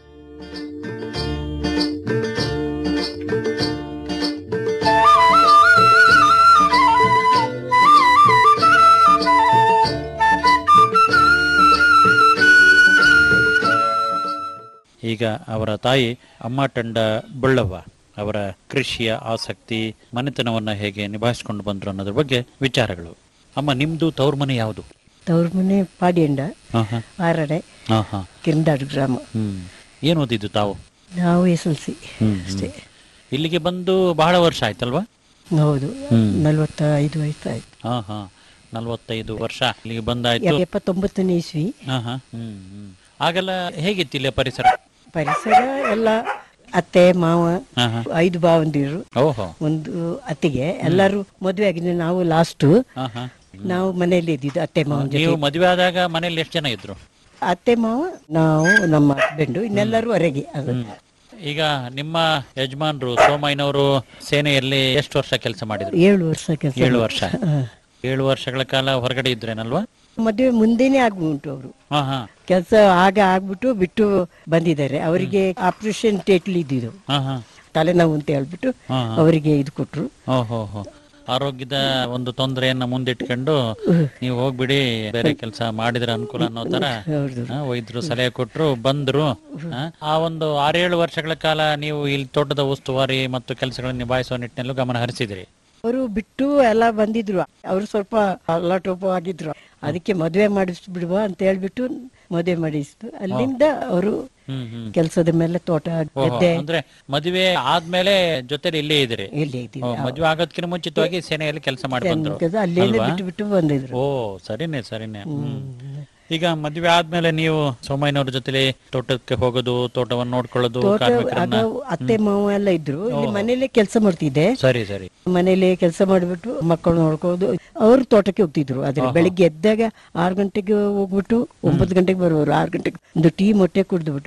ಈಗ ಅವರ ತಾಯಿ ಅಮ್ಮಾಟಂಡ ಬಳ್ಳವ್ವ ಅವರ ಕೃಷಿಯ ಆಸಕ್ತಿ ಮನೆತನವನ್ನ ಹೇಗೆ ನಿಭಾಯಿಸಿಕೊಂಡು ಬಂದ್ರು ಅನ್ನೋದ್ರ ಬಗ್ಗೆ ವಿಚಾರಗಳು ಅಮ್ಮ ನಿಮ್ದು ತವ್ರ ಮನೆ ಯಾವುದು ತವ್ರ ಮನೆ ಪಾಡಿಯಂಡ ಆಹಾ. ಆರಡೆ ಆಹಾ. ಕಿರಂದಾಡು ಗ್ರಾಮ ಹ್ಮ್ ಏನ್ ಓದಿದ್ದು ತಾವು ನಾವು ಎಸ್ ಎಲ್ ಸಿ ಹ್ಮ್, ಅಷ್ಟೇ ಇಲ್ಲಿಗೆ ಬಂದು ಬಹಳ ವರ್ಷ ಆಯ್ತಲ್ವಾ ಹೌದು ಹ್ಮ್. ನಲ್ವತ್ತ ಐದು ವಯಸ್ಸಾಯ್ತು ಹಾ ಹಾ ನಲ್ವತ್ತೈದು ವರ್ಷ ಇಲ್ಲಿಗೆ ಬಂದಾಯ್ತು ಎಪ್ಪತ್ತೊಂಬತ್ತನೇ ಇಸ್ವಿ ಹಾ ಹಾ ಹ್ಮ್ ಹ್ಮ್ ಆಗೆಲ್ಲ ಹೇಗಿತ್ತು ಇಲ್ಲಿ ಪರಿಸರ ಪರಿಸರ ಎಲ್ಲ ಅತ್ತೆ ಮಾವ ಹಾ ಹಾ ಐದು ಭಾವಂದಿರು ಓಹೋ ಒಂದು ಅತ್ತಿಗೆ ಎಲ್ಲರೂ ಮದುವೆ ಆಗಿದೆ ನಾವು ಲಾಸ್ಟ್ ಹಾ ಹಾ ನಾವು ಮನೆಯಲ್ಲಿ ಇದ್ದಿದ್ದು ಅತ್ತೆ ಮಾವನ ನೀವು ಜೊತೆ ಮದುವೆ ಆದಾಗ ಮನೇಲಿ ಎಷ್ಟು ಜನ ಇದ್ರು ಅತ್ತೆ ಮಾವ ನಾವು ನಮ್ಮ ಹಸ್ಬೆಂಡು ಇನ್ನೆಲ್ಲರೂ ಹೊರಗೆ ಅದು ಈಗ ನಿಮ್ಮ ಯಜಮಾನ್ರು ಸೋಮಯ್ಯನವರು ಸೇನೆಯಲ್ಲಿ ಎಷ್ಟು ವರ್ಷ ಕೆಲಸ ಮಾಡಿದ್ರು ಏಳು ವರ್ಷ ಕೆಲಸ ಏಳು ವರ್ಷ ಏಳು ವರ್ಷಗಳ ಕಾಲ ಹೊರಗಡೆ ಇದ್ರೇನಲ್ವಾ ಮದುವೆ ಮುಂದೆನೆ ಆಗ್ಬಿಟ್ಟು ಅವರು ಹಾ ಹಾ ಕೆಲಸ ಆಗ ಆಗ್ಬಿಟ್ಟು ಬಿಟ್ಟು ಬಂದಿದ್ದಾರೆ ಅವರಿಗೆ ಆಪರೇಷನ್ ಟೇಟ್ಲ್ ಇದ್ದಿದ್ದು ಹಾ ಹಾ ತಲೆನೋವು ಅಂತ ಹೇಳ್ಬಿಟ್ಟು ಹಾ, ಹಾ. ಅವರಿಗೆ ಇದು ಕೊಟ್ರು ಓಹೋ ಹೋ ಆರೋಗ್ಯದ ಒಂದು ತೊಂದರೆಯನ್ನ ಮುಂದಿಟ್ಕೊಂಡು ನೀವು ಹೋಗ್ಬಿಡಿ ಬೇರೆ ಕೆಲಸ ಮಾಡಿದ್ರೆ ಅನುಕೂಲ ಅನ್ನೋ ತರ ಹೌದು. ಆ, ವೈದ್ಯರು ಸಲಹೆ ಕೊಟ್ರು ಬಂದ್ರು ಆ, ಆ ಒಂದು ಆರೇಳು ವರ್ಷಗಳ ಕಾಲ ನೀವು ಇಲ್ಲಿ ತೋಟದ ಉಸ್ತುವಾರಿ ಮತ್ತು ಕೆಲಸಗಳನ್ನು ನಿಭಾಯಿಸುವ ನಿಟ್ಟಿನಲ್ಲೂ ಗಮನ ಹರಿಸಿದ್ರಿ ಅವರು ಬಿಟ್ಟು ಎಲ್ಲ ಬಂದಿದ್ರು ಅವರು ಸ್ವಲ್ಪ ಅಲ್ಲಾಟೋಪ ಆಗಿದ್ರು ಅದಕ್ಕೆ ಮದುವೆ ಮಾಡಿಸ್ಬಿಡುವ ಅಂತ ಹೇಳ್ಬಿಟ್ಟು ಮದುವೆ ಮಾಡಿಸ್ತು ಅಲ್ಲಿಂದ ಅವರು ಹ್ಮ್ ಹ್ಮ್ ಕೆಲಸದ ಮೇಲೆ ತೋಟ ಓಹೋ, ಗದ್ದೆ ಅಂದ್ರೆ ಮದುವೆ ಆದ್ಮೇಲೆ ಜೊತೆಲಿ ಇಲ್ಲೇ ಇದ್ರಿ ಇಲ್ಲೇ ಇದ್ದೀವಿ ಓ, ಮದುವೆ ಆಗೋದಕ್ಕಿಂತ ಮುಂಚಿತವಾಗಿ ಸೇನೆಯಲ್ಲಿ ಕೆಲಸ ಮಾಡಿ ಬಂದ್ರು ಅಲ್ಲೇನೆ ಅಲ್ವಾ? ಬಿಟ್ಟು ಬಿಟ್ಟು ಬಂದಿದ್ರು ಓ ಸರಿನೇ ಸರಿನೇ ಹ್ಮ್. ಈಗ ಮದುವೆ ಆದ್ಮೇಲೆ ನೀವು ಸೋಮಯ್ಯನವ್ರ ಜೊತೆಲಿ ತೋಟಕ್ಕೆ ಹೋಗೋದು ತೋಟವನ್ನು ನೋಡ್ಕೊಳ್ಳೋದು ತೋಟ ಆಗ ಕಾರ್ಮಿಕರನ್ನ ಅತ್ತೆ ಮಾವ ಎಲ್ಲ ಇದ್ರು ಇಲ್ಲಿ ಮನೇಲೆ ಕೆಲಸ ಮಾಡ್ತಿದ್ದೆ ಸರಿ ಸರಿ ಮನೇಲಿ ಕೆಲಸ ಮಾಡಿಬಿಟ್ಟು ಮಕ್ಕಳು ನೋಡ್ಕೋದು ಅವ್ರು ತೋಟಕ್ಕೆ ಹೋಗ್ತಿದ್ರು ಆದ್ರೆ ಬೆಳಿಗ್ಗೆ ಎದ್ದಾಗ ಆರು ಗಂಟೆಗೆ ಹೋಗ್ಬಿಟ್ಟು ಒಂಬತ್ತು ಗಂಟೆಗೆ ಬರುವರು ಆರು ಗಂಟೆಗೆ ಒಂದು ಟೀ ಮೊಟ್ಟೆ ಕುಡಿದ್ಬಿಟ್ಟು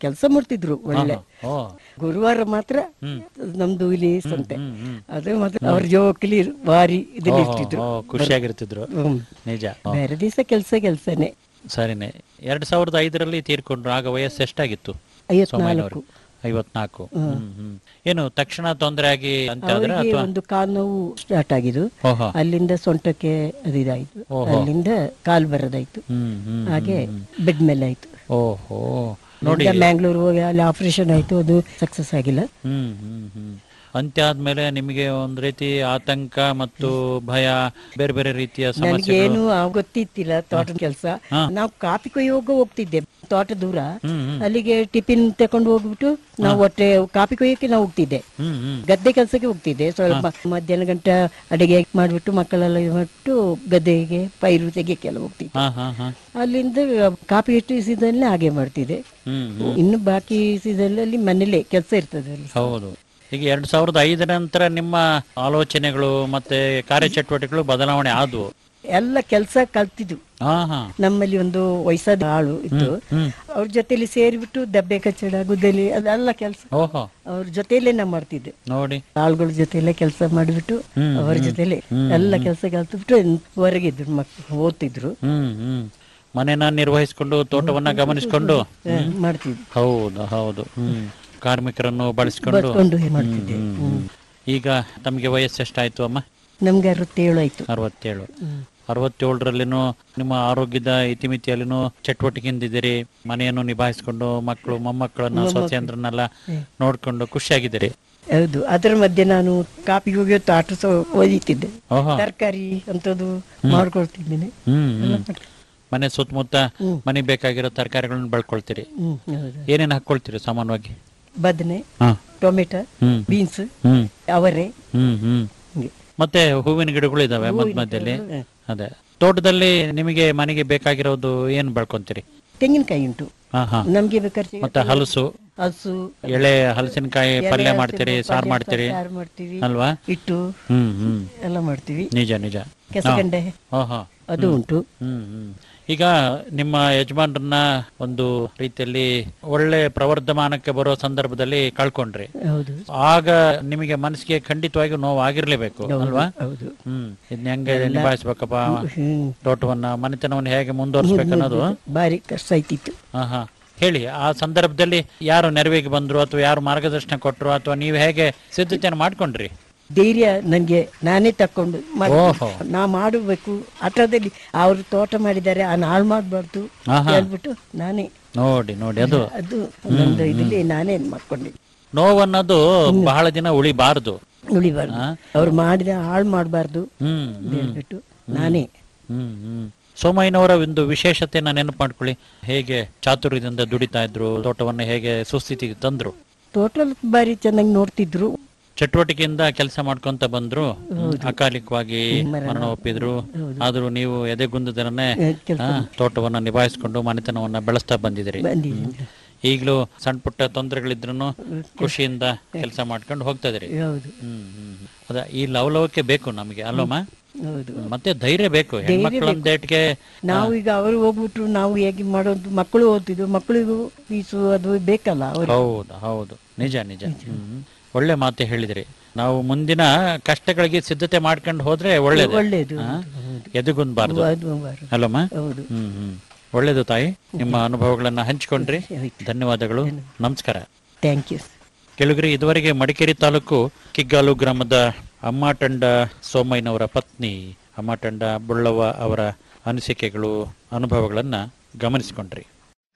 ಕೆಲಸ ಮಾಡ್ತಿದ್ರು ಒಳ್ಳೆ ಓ ಗುರುವಾರ ಮಾತ್ರ ನಮ್ದು ಇಲ್ಲಿ ಸಂತೆ ಅದು ಮಾತ್ರ ಅವ್ರ ಜೋಕಲಿ ವಾರಿ ಇದ್ರಲ್ಲಿ ಇರ್ತಿದ್ರು ಓ, ಖುಷಿಯಾಗಿರ್ತಿದ್ರು ಹ್ಮ್. ನಿಜ ಓ, ಬೇರೆ ದಿವಸ ಕೆಲಸ ಕೆಲಸನೇ ಸರಿನೇ ಎರಡ್ ಸಾವಿರದ ಐದರಲ್ಲಿ ತೀರ್ಕೊಂಡ್ರು ಆಗ ವಯಸ್ಸು ಎಷ್ಟಾಗಿತ್ತು ಐವತ್ನಾಲ್ಕು. ಸೋಮಯ್ಯನವರು ಐವತ್ನಾಲ್ಕು ಹ್ಮ್ ಹ್ಮ್ ಏನು ತಕ್ಷಣ ತೊಂದರೆ ಆಗಿ ಅಂತ ಆದ್ರೆ ಅವರಿಗೆ ಅಥವಾ ಒಂದು ಕಾಲು ನೋವು ಸ್ಟಾರ್ಟ್ ಆಗಿದ್ದು ಓಹೋ. ಅಲ್ಲಿಂದ ಸೊಂಟಕ್ಕೆ ಅದು ಇದಾಯ್ತು ಓಹೋ. ಅಲ್ಲಿಂದ ಕಾಲ್ ಬರೋದಾಯ್ತು ಹ್ಮ್ ಹ್ಮ್ ಹಾಗೆ ಬೆಡ್ ಮೇಲೆ ಆಯ್ತು ಓಹೋ ನೋಡಿ ಮ್ಯಾಂಗ್ಳೂರ್ ಹೋಗಿ ಅಲ್ಲಿ ಆಪರೇಷನ್ ಆಯ್ತು ಅದು ಸಕ್ಸಸ್ ಆಗಿಲ್ಲ ಹ್ಮ್ ಹ್ಮ್ ಹ್ಮ್ ಅಂತ್ಯ ಆದ್ಮೇಲೆ ನಿಮಗೆ ಒಂದ್ ರೀತಿ ಆತಂಕ ಮತ್ತು ಭಯ ಬೇರೆ ಬೇರೆ ರೀತಿಯ ಸಮಸ್ಯೆಗಳು ನನಗೇನು ಗೊತ್ತಿತ್ತಿಲ್ಲ ತೋಟದ ಕೆಲಸ ಹಾ. ನಾವು ಕಾಫಿ ಕೊಯ್ಯೋಗ ಹೋಗ್ತಿದ್ದೆ ತೋಟ ದೂರ ಹ್ಮ್, ಹ್ಮ್. ಅಲ್ಲಿಗೆ ಟಿಫಿನ್ ತಕೊಂಡು ಹೋಗ್ಬಿಟ್ಟು ನಾವು ಹೊಟ್ಟೆ ಕಾಫಿ ಕೊಯ್ಯೋಕೆ ನಾವು ಹೋಗ್ತಿದ್ದೆ ಹ್ಮ್ ಹ್ಮ್ ಗದ್ದೆ ಕೆಲಸಕ್ಕೆ ಹೋಗ್ತಿದ್ದೆ ಸ್ವಲ್ಪ ಮಧ್ಯಾಹ್ನ ಗಂಟ ಅಡಿಗೆ ಮಾಡ್ಬಿಟ್ಟು ಮಕ್ಕಳೆಲ್ಲ ಮಾಡ್ಬಿಟ್ಟು ಗದ್ದೆಗೆ ಪೈರು ತೆಗಿಯಕ್ಕೆಲ್ಲ ಹೋಗ್ತಿದ್ದೆ ಹಾ ಹಾ ಹಾ ಅಲ್ಲಿಂದ ಕಾಫಿ ಎಷ್ಟು ಸೀಸನ್ ಹಾಗೆ ಮಾಡ್ತಿದ್ದೆ ಹ್ಮ್ ಹ್ಮ್ ಇನ್ನು ಬಾಕಿ ಸೀಸನ್ ಅಲ್ಲಿ ಮನೇಲೆ ಕೆಲಸ ಇರ್ತದೆ ಅಲ್ಲಿ ಹೌದು ಈಗ ಎರಡ್ ಸಾವಿರದ ಐದರ ನಂತರ ನಿಮ್ಮ ಆಲೋಚನೆಗಳು ಮತ್ತೆ ಕಾರ್ಯಚಟುವಟಿಕೆಗಳು ಬದಲಾವಣೆ ಆದವು ಎಲ್ಲ ಕೆಲಸ ಕಲ್ತಿದ್ದು ಹಾ ಹಾ ನಮ್ಮಲ್ಲಿ ಒಂದು ವಯಸ್ಸಾದ ಆಳು ಇತ್ತು ಹ್ಮ್. ಅವ್ರ ಜೊತೆಲಿ ಸೇರಿಬಿಟ್ಟು ದಬ್ಬೆ ಕಚ್ಚಡ ಗುದ್ದಲಿ ಅದೆಲ್ಲ ಕೆಲಸ ಓಹೋ ಅವ್ರ ಜೊತೆಲೇ ನಾ ಮಾಡ್ತಿದ್ದೆ ನೋಡಿ ಆಳುಗಳ ಜೊತೆಲೆ ಕೆಲಸ ಮಾಡಿಬಿಟ್ಟು ಹ್ಮ್, ಅವರ ಹ್ಮ್. ಜೊತೆಲೆ ಹ್ಮ್, ಎಲ್ಲ ಹ್ಮ್. ಕೆಲಸ ಕಲ್ತ್ಬಿಟ್ಟು ಹೊರಗಿದ್ರು ಮಕ್ಕಳು ಓದ್ತಿದ್ರು ಹ್ಮ್ ಹ್ಮ್ ಮನೆನ ನಿರ್ವಹಿಸಿಕೊಂಡು ತೋಟವನ್ನ ಗಮನಿಸಿಕೊಂಡು ಹ, ಮಾಡ್ತಿದ್ವಿ ಹೌದು ಹೌದು ಹ್ಮ್ ಕಾರ್ಮಿಕರನ್ನು ಬಳಸಿಕೊಂಡು ಬಳಸ್ಕೊಂಡು ಮಾಡ್ತಿದ್ದೆ. ಹ್ಮ್, ಹ್ಮ್, ಹ್ಮ್. ಈಗ ತಮಗೆ ವಯಸ್ಸು ಎಷ್ಟಾಯ್ತು ಅಮ್ಮ ನಮ್ಗೆ ಅರವತ್ತೇಳು ಆಯ್ತು ಅರವತ್ತೇಳು ಅರವತ್ತೇಳರಲ್ಲಿನೂ ನಿಮ್ಮ ಆರೋಗ್ಯದ ಇತಿಮಿತಿಯಲ್ಲಿನೂ ಚಟುವಟಿಕೆಯಿಂದಿದ್ದೀರಿ ಮನೆಯನ್ನು ನಿಭಾಯಿಸಿಕೊಂಡು ಮಕ್ಕಳು ಮೊಮ್ಮಕ್ಕಳನ್ನ ಮೊಮ್ಮಕ್ಕಳು. ಸೊಸೆಯಂದ್ರನ್ನೆಲ್ಲ ನೋಡ್ಕೊಂಡು ಖುಷಿಯಾಗಿದ್ದೀರಿ ಹೌದು ಅದರ ಮಧ್ಯೆ ನಾನು ಕಾಪಿಗೆ ಹೋಗಿ ಆಟ ಸಹ ಓದಿತಿದ್ದೆ ಓಹೋ. ತರಕಾರಿ ಅಂತದ್ದು ಮಾಡ್ಕೊಳ್ತಿದ್ದೇನೆ ಹ್ಮ್ ಎಲ್ಲ ಹ್ಮ್. ಮಾಡ್ತೀನಿ. ಮನೆ ಸುತ್ತಮುತ್ತ ಮನೆಗೆ ಬೇಕಾಗಿರೋ ತರಕಾರಿಗಳನ್ನ ಬೆಳ್ಕೊಳ್ತೀರಿ ಹ್ಮ್ ಹೌದು ಏನೇನು ಹಾಕೊಳ್ತೀರಿ ಸಾಮಾನ್ಯವಾಗಿ ಬದನೆ ಹಾ ಟೊಮೆಟೊ ಹ್ಮ್. ಬೀನ್ಸ್ ಹ್ಮ್ ಅವರೆ ಹ್ಮ್ ಹ್ಮ್ ಹಿಂಗೆ. ಮತ್ತೆ ಹೂವಿನ ಗಿಡಗಳು ಇದಾವೆ ಮಧ್ಯ ಹೂವಿನ ಮಧ್ಯದಲ್ಲಿ ಗಿಡಗಳು, ಅದೇ ತೋಟದಲ್ಲಿ ನಿಮಗೆ ಮನೆಗೆ ಬೇಕಾಗಿರೋದು ಏನ್ ಬೆಳ್ಕೊಂತೀರಿ ತೆಂಗಿನಕಾಯಿ ಉಂಟು ಹಾ ಹಾ ನಮ್ಗೆ ಬೇಕಾದ್ರೆ ಮತ್ತೆ ಹಲಸು ಹಸು ಎಳೆ ಹಲಸಿನಕಾಯಿ ಎಲೆ ಪಲ್ಯ ಹಲಸಿನ ಮಾಡ್ತೀರಿ ಪಲ್ಯ, ಸಾರು ಮಾಡ್ತೀರಿ ಸಾರು ಮಾಡ್ತೀವಿ ಅಲ್ವಾ ಇಟ್ಟು ಹ್ಮ್ ಹ್ಮ್ ಎಲ್ಲ ಮಾಡ್ತೀವಿ ನಿಜ ನಿಜ ಕೆಸಗಂಡೆ ಓಹೋ ಅದು ಉಂಟು ಹ್ಮ್ ಹ್ಮ್ ಈಗ ನಿಮ್ಮ ಯಜಮಾನ್ರನ್ನ ಒಂದು ರೀತಿಯಲ್ಲಿ ಒಳ್ಳೆ ಪ್ರವರ್ಧಮಾನಕ್ಕೆ ಬರೋ ಸಂದರ್ಭದಲ್ಲಿ ಕಳ್ಕೊಂಡ್ರಿ ಹೌದು ಆಗ ನಿಮಗೆ ಮನಸ್ಸಿಗೆ ಖಂಡಿತವಾಗಿಯೂ ನೋವು ಆಗಿರ್ಲೇಬೇಕು ಹೌದು, ಅಲ್ವಾ ಹೌದು. ಹ್ಮ್ ಇದನ್ನ ಹೆಂಗೆ ಎಲ್ಲ- ನಿಭಾಯಿಸ್ಬೇಕಪ್ಪ ಹ್ಮ್. ತೋಟವನ್ನ ಮನೆತನವನ್ನ ಹೇಗೆ ಮುಂದುವರಿಸ್ಬೇಕು ಅನ್ನೋದು ಬಾರಿ ಕಷ್ಟ ಆಯ್ತಿತ್ತು ಹಾ ಹಾ ಹೇಳಿ ಆ ಸಂದರ್ಭದಲ್ಲಿ ಯಾರು ನೆರವಿಗೆ ಬಂದ್ರು ಅಥವಾ ಯಾರು ಮಾರ್ಗದರ್ಶನ ಕೊಟ್ರು ಅಥವಾ ನೀವು ಹೇಗೆ ಸಿದ್ಧತೆಯನ್ನು ಮಾಡ್ಕೊಂಡ್ರಿ ಧೈರ್ಯ ನನ್ಗೆ ನಾನೇ ತಕೊಂಡು ಮಾಡ್ತೀನಿ. ಓಹೋ. ನಾ ಮಾಡಬೇಕು ಆಟದಲ್ಲಿ ಅವ್ರು ತೋಟ ಮಾಡಿದ್ದಾರೆ ಆ ಹಾಳು ಮಾಡಬಾರ್ದು ಆಹಾ. ಹೇಳ್ಬಿಟ್ಟು ನಾನೇ ನೋಡಿ ನೋಡಿ ಅದು ಅದು ನಂದು ಇದಲ್ಲಿ ನಾನೇ ಮಾಡ್ಕೊಂಡಿದ್ದೆ ನೋವನ್ನೋದು ಬಹಳ ದಿನ ಉಳಿಬಾರದು ಉಳಿಬಾರ್ದು ಅವ್ರು ಮಾಡಿದ ಹಾಳು ಮಾಡಬಾರ್ದು ಹ್ಮ್ ಹೇಳ್ಬಿಟ್ಟು ನಾನೇ ಹ್ಮ್ ಹ್ಮ್ ಸೋಮಯ್ಯನವರ ಒಂದು ವಿಶೇಷತೆನ ನೆನಪು ಮಾಡ್ಕೊಳ್ಳಿ ಹೇಗೆ ಚಾತುರ್ಯದಿಂದ ದುಡಿತಾ ಇದ್ರು ತೋಟವನ್ನ ಹೇಗೆ ಸುಸ್ಥಿತಿಗೆ ತಂದ್ರು ಟೋಟಲ್ ಬಾರಿ ಚೆನ್ನಾಗಿ ನೋಡ್ತಿದ್ರು ಚಟುವಟಿಕೆಯಿಂದ ಕೆಲಸ ಮಾಡ್ಕೊಂತ ಬಂದ್ರು ಅಕಾಲಿಕವಾಗಿ ಮರಣ ಒಪ್ಪಿದ್ರು ಆದ್ರೂ ನೀವು ಎದೆಗುಂದದರನ್ನೇ ಕೆಲ್ಸ ಆ, ತೋಟವನ್ನ ನಿಭಾಯಿಸ್ಕೊಂಡು ಮನೆತನವನ್ನ ಬೆಳೆಸ್ತಾ ಬಂದಿದ್ದೀರಿ ಬಂದಿದ್ದೀನಿ. ಈಗಲೂ ಸಣ್ಣ ಪುಟ್ಟ ತೊಂದರೆಗಳಿದ್ರು ಖುಷಿಯಿಂದ ಕೆಲಸ ಮಾಡ್ಕೊಂಡು ಹೋಗ್ತಾ ಇದೀರಿ ಹೌದು ಹ್ಮ್ ಹ್ಮ್ ಅದ ಈ ಲವಲವಿಕೆ ಬೇಕು ನಮಗೆ ಅಲ್ಲಮ್ಮ ಹೌದು ಮತ್ತೆ ಧೈರ್ಯ ಬೇಕು ಹೆಣ್ಮಕ್ಳ ಡೇಟ್ಗೆ ನಾವು ಈಗ ಅವರು ಹೋಗ್ಬಿಟ್ರು ನಾವು ಹೇಗೆ ಮಾಡೋದು ಮಕ್ಕಳು ಓದ್ತಿದ್ವು ಮಕ್ಕಳಿಗೂ ಫೀಸು ಅದು ಬೇಕಲ್ಲ ಅವ್ರಿಗೆ ಹೌದು ಹೌದು ನಿಜ ನಿಜ ಹ್ಮ್ ಒಳ್ಳೆ ಮಾತೆ ಹೇಳಿದ್ರಿ ನಾವು ಮುಂದಿನ ಕಷ್ಟಗಳಿಗೆ ಸಿದ್ಧತೆ ಮಾಡ್ಕೊಂಡು ಹೋದ್ರೆ ಒಳ್ಳೇದು ಒಳ್ಳೇದು, ಆ? ಎದೆಗುಂದ್ಬಾರ್ದು ಅದು ಬಾರ್ದು. ಅಲ್ಲಮ್ಮ ಹೌದು. ಹ್ಮ್ ಹ್ಮ್ ಒಳ್ಳೇದು ತಾಯಿ ನಿಮ್ಮ ಅನುಭವಗಳನ್ನ ಹಂಚ್ಕೊಂಡ್ರಿ ಧನ್ಯವಾದಗಳು ನಮಸ್ಕಾರ ಥ್ಯಾಂಕ್ ಯು ಕೆಳಗರಿ ಇದುವರೆಗೆ ಮಡಿಕೇರಿ ತಾಲೂಕು ಕಿಗ್ಗಾಲು ಗ್ರಾಮದ ಅಮ್ಮಾಟಂಡ ಸೋಮಯ್ಯನವರ ಪತ್ನಿ ಅಮ್ಮಾಟಂಡ ಬುಳ್ಳವ್ವ ಅವರ ಅನಿಸಿಕೆಗಳು ಅನುಭವಗಳನ್ನ ಗಮನಿಸಿಕೊಂಡ್ರಿ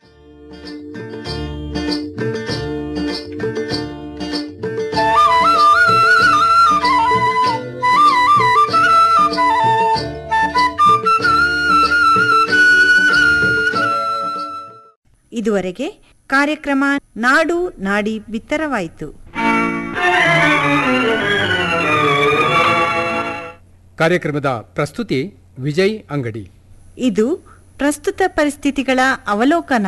ಇದುವರೆಗೆ ಕಾರ್ಯಕ್ರಮ ನಾಡು ನಾಡಿ ಬಿತ್ತರವಾಯಿತು ಕಾರ್ಯಕ್ರಮದ ಪ್ರಸ್ತುತಿ ವಿಜಯ್ ಅಂಗಡಿ ಇದು ಪ್ರಸ್ತುತ ಪರಿಸ್ಥಿತಿಗಳ ಅವಲೋಕನ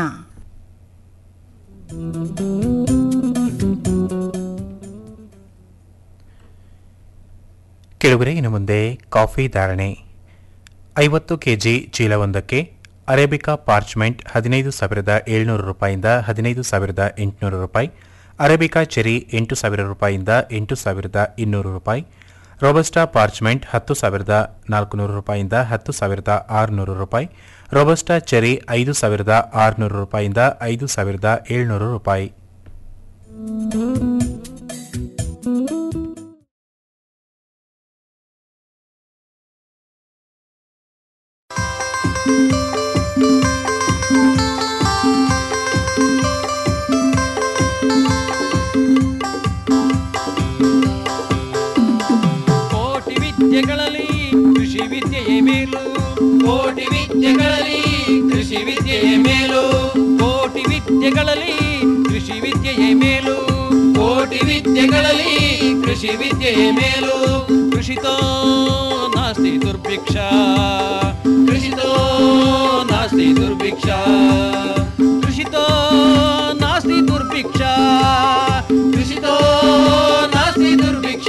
ಕೆಳಗರೆ ಇನ್ನು ಮುಂದೆ ಕಾಫಿ ಧಾರಣೆ ಐವತ್ತು ಕೆಜಿ ಚೀಲವೊಂದಕ್ಕೆ ಅರೇಬಿಕಾ ಪಾರ್ಚ್ಮೆಂಟ್ ಹದಿನೈದು ಸಾವಿರದ ಏಳ್ನೂರು ರೂಪಾಯಿಂದ ಹದಿನೈದು ಸಾವಿರದ ಎಂಟುನೂರು ರೂಪಾಯಿ ಅರೇಬಿಕಾ ಚೆರಿ ಎಂಟು ಸಾವಿರ ರೂಪಾಯಿಂದ ಎಂಟು ಸಾವಿರದ ಇನ್ನೂರು ರೂಪಾಯಿ ರೋಬಸ್ಟಾ ಪಾರ್ಚ್ಮೆಂಟ್ ಹತ್ತು ಸಾವಿರದ ನಾಲ್ಕುನೂರು ರೂಪಾಯಿಂದ ಹತ್ತು ಸಾವಿರದ ಆರುನೂರು ರೂಪಾಯಿ ರೋಬಸ್ಟಾ ಚೆರಿ ಐದು ಸಾವಿರದ ಆರುನೂರು ರೂಪಾಯಿಂದ ಐದು ಸಾವಿರದ ಏಳ್ನೂರು ರೂಪಾಯಿ ಕೋಟಿ ವಿದ್ಯೆಗಳಲ್ಲಿ ಕೃಷಿ ವಿದ್ಯೆಯೇ ಮೇಲು ಕೋಟಿ ವಿದ್ಯೆಗಳಲ್ಲಿ ಕೃಷಿ ವಿದ್ಯೆಯೇ ಮೇಲು ಕೋಟಿ ವಿದ್ಯೆಗಳಲ್ಲಿ ಕೃಷಿ ವಿದ್ಯೆಯೇ ಮೇಲು ಕೋಟಿ ವಿದ್ಯೆಗಳಲ್ಲಿ ಕೃಷಿ ವಿದ್ಯೆಯೇ ಮೇಲು ಕೃಷಿತೋ ನಾಸ್ತಿ ದುರ್ಭಿಕ್ಷ ಕೃಷಿತೋ ನಾಸ್ತಿ ದುರ್ಭಿಕ್ಷ ಕೃಷಿತೋ ನಾಸ್ತಿ ದುರ್ಭಿಕ್ಷ ಕೃಷಿತೋ ನಾಸ್ತಿ ದುರ್ಭಿಕ್ಷ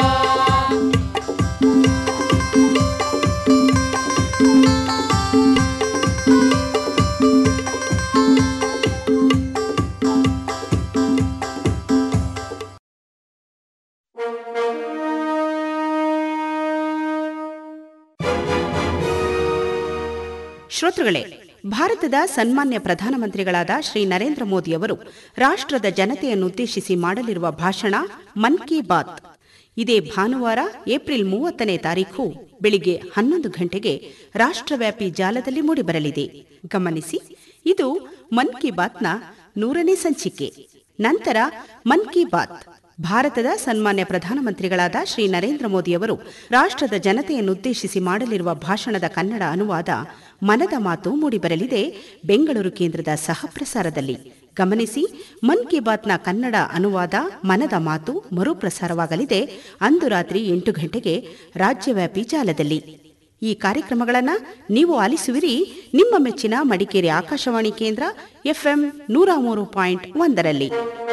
ಶ್ರೋತೃಗಳೇ ಭಾರತದ ಸನ್ಮಾನ್ಯ ಪ್ರಧಾನಮಂತ್ರಿಗಳಾದ ಶ್ರೀ ನರೇಂದ್ರ ಮೋದಿಯವರು ರಾಷ್ಟ್ರದ ಜನತೆಯನ್ನುದ್ದೇಶಿಸಿ ಮಾಡಲಿರುವ ಭಾಷಣ ಮನ್ ಕಿ ಬಾತ್ ಇದೇ ಭಾನುವಾರ ಏಪ್ರಿಲ್ ಮೂವತ್ತನೇ ತಾರೀಖು ಬೆಳಿಗ್ಗೆ ಹನ್ನೊಂದು ಗಂಟೆಗೆ ರಾಷ್ಟ್ರವ್ಯಾಪಿ ಜಾಲದಲ್ಲಿ ಮೂಡಿಬರಲಿದೆ ಗಮನಿಸಿ ಇದು ಮನ್ ಕಿ ಬಾತ್ನ ನೂರನೇ ಸಂಚಿಕೆ ನಂತರ ಮನ್ ಕಿ ಬಾತ್ ಭಾರತದ ಸನ್ಮಾನ್ಯ ಪ್ರಧಾನಮಂತ್ರಿಗಳಾದ ಶ್ರೀ ನರೇಂದ್ರ ಮೋದಿಯವರು ರಾಷ್ಟ್ರದ ಜನತೆಯನ್ನುದ್ದೇಶಿಸಿ ಮಾಡಲಿರುವ ಭಾಷಣದ ಕನ್ನಡ ಅನುವಾದ ಮನದ ಮಾತು ಮೂಡಿಬರಲಿದೆ ಬೆಂಗಳೂರು ಕೇಂದ್ರದ ಸಹಪ್ರಸಾರದಲ್ಲಿ ಗಮನಿಸಿ ಮನ್ ಕಿ ಬಾತ್ನ ಕನ್ನಡ ಅನುವಾದ ಮನದ ಮಾತು ಮರುಪ್ರಸಾರವಾಗಲಿದೆ ಅಂದು ರಾತ್ರಿ ಎಂಟು ಗಂಟೆಗೆ ರಾಜ್ಯವ್ಯಾಪಿ ಜಾಲದಲ್ಲಿ ಈ ಕಾರ್ಯಕ್ರಮಗಳನ್ನು ನೀವು ಆಲಿಸುವಿರಿ ನಿಮ್ಮ ಮೆಚ್ಚಿನ ಮಡಿಕೇರಿ ಆಕಾಶವಾಣಿ ಕೇಂದ್ರ ಎಫ್ಎಂ ನೂರ ಮೂರು ಪಾಯಿಂಟ್ ಒಂದರಲ್ಲಿ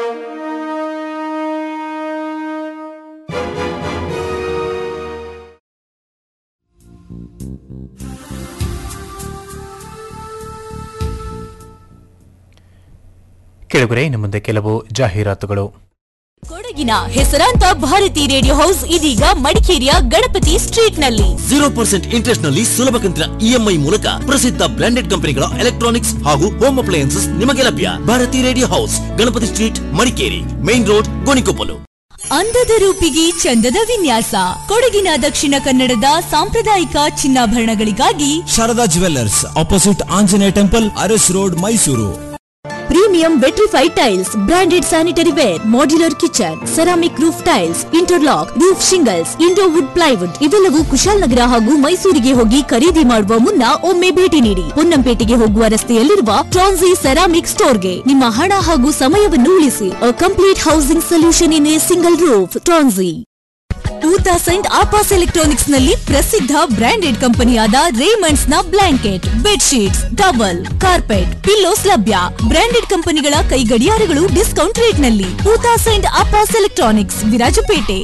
ಕೆಳಗರೆ ಇನ್ನು ಮುಂದೆ ಕೆಲವು ಜಾಹೀರಾತುಗಳು ಕೊಡಗಿನ ಹೆಸರಾಂತ ಭಾರತಿ ರೇಡಿಯೋ ಹೌಸ್ ಇದೀಗ ಮಡಿಕೇರಿಯ ಗಣಪತಿ ಸ್ಟ್ರೀಟ್ ನಲ್ಲಿ ಜೀರೋ ಪರ್ಸೆಂಟ್ ಇಂಟ್ರೆಸ್ಟ್ ನಲ್ಲಿ ಸುಲಭ ಕಂತಿನ ಇಎಂಐ ಮೂಲಕ ಪ್ರಸಿದ್ಧ ಬ್ರಾಂಡೆಡ್ ಕಂಪನಿಗಳ ಎಲೆಕ್ಟ್ರಾನಿಕ್ಸ್ ಹಾಗೂ ಹೋಮ್ ಅಪ್ಲಯನ್ಸಸ್ ನಿಮಗೆ ಲಭ್ಯ Bharathi radio house Ganapathi street Madikeri main road Gonikoppal ಅಂದದ ರೂಪಿಗೆ ಚಂದದ ವಿನ್ಯಾಸ ಕೊಡಗಿನ ದಕ್ಷಿಣ ಕನ್ನಡದ ಸಾಂಪ್ರದಾಯಿಕ ಚಿನ್ನಾಭರಣಗಳಿಗಾಗಿ Sharada jewellers opposite Anjaneya temple Aras road Mysore premium vitrified tiles branded sanitary ware modular kitchen ceramic roof tiles interlock roof shingles Indo wood plywood ಇವೆಲ್ಲವೂ ಕುಶಾಲನಗರ ಹಾಗೂ ಮೈಸೂರಿಗೆ ಹೋಗಿ ಖರೀದಿ ಮಾಡುವ ಮುನ್ನ ಒಮ್ಮೆ ಭೇಟಿ ನೀಡಿ ಪೊನ್ನಂಪೇಟೆಗೆ ಹೋಗುವ ರಸ್ತೆಯಲ್ಲಿರುವ ಟ್ರಾನ್ಸಿ ಸೆರಾಮಿಕ್ ಸ್ಟೋರ್ಗೆ ನಿಮ್ಮ ಹಣ ಹಾಗೂ ಸಮಯವನ್ನು ಉಳಿಸಿ a complete housing solution in a single roof ಟ್ರಾನ್ಸಿ ಟೂ ತೌಸಂಡ್ ಆಪಾಸ್ ಎಲೆಕ್ಟ್ರಾನಿಕ್ಸ್ ನಲ್ಲಿ ಪ್ರಸಿದ್ಧ ಬ್ರಾಂಡೆಡ್ ಕಂಪನಿಯಾದ ರೇಮಂಡ್ಸ್ ನ blanket bedsheets towel carpet pillows ಲಭ್ಯ ಬ್ರಾಂಡೆಡ್ ಕಂಪನಿಗಳ ಕೈ ಗಡಿಯಾರಗಳು ಡಿಸ್ಕೌಂಟ್ ರೇಟ್ ನಲ್ಲಿ ಟೂ ತೌಸಂಡ್ ಆಪಾಸ್ ಎಲೆಕ್ಟ್ರಾನಿಕ್ಸ್ ವಿರಾಜಪೇಟೆ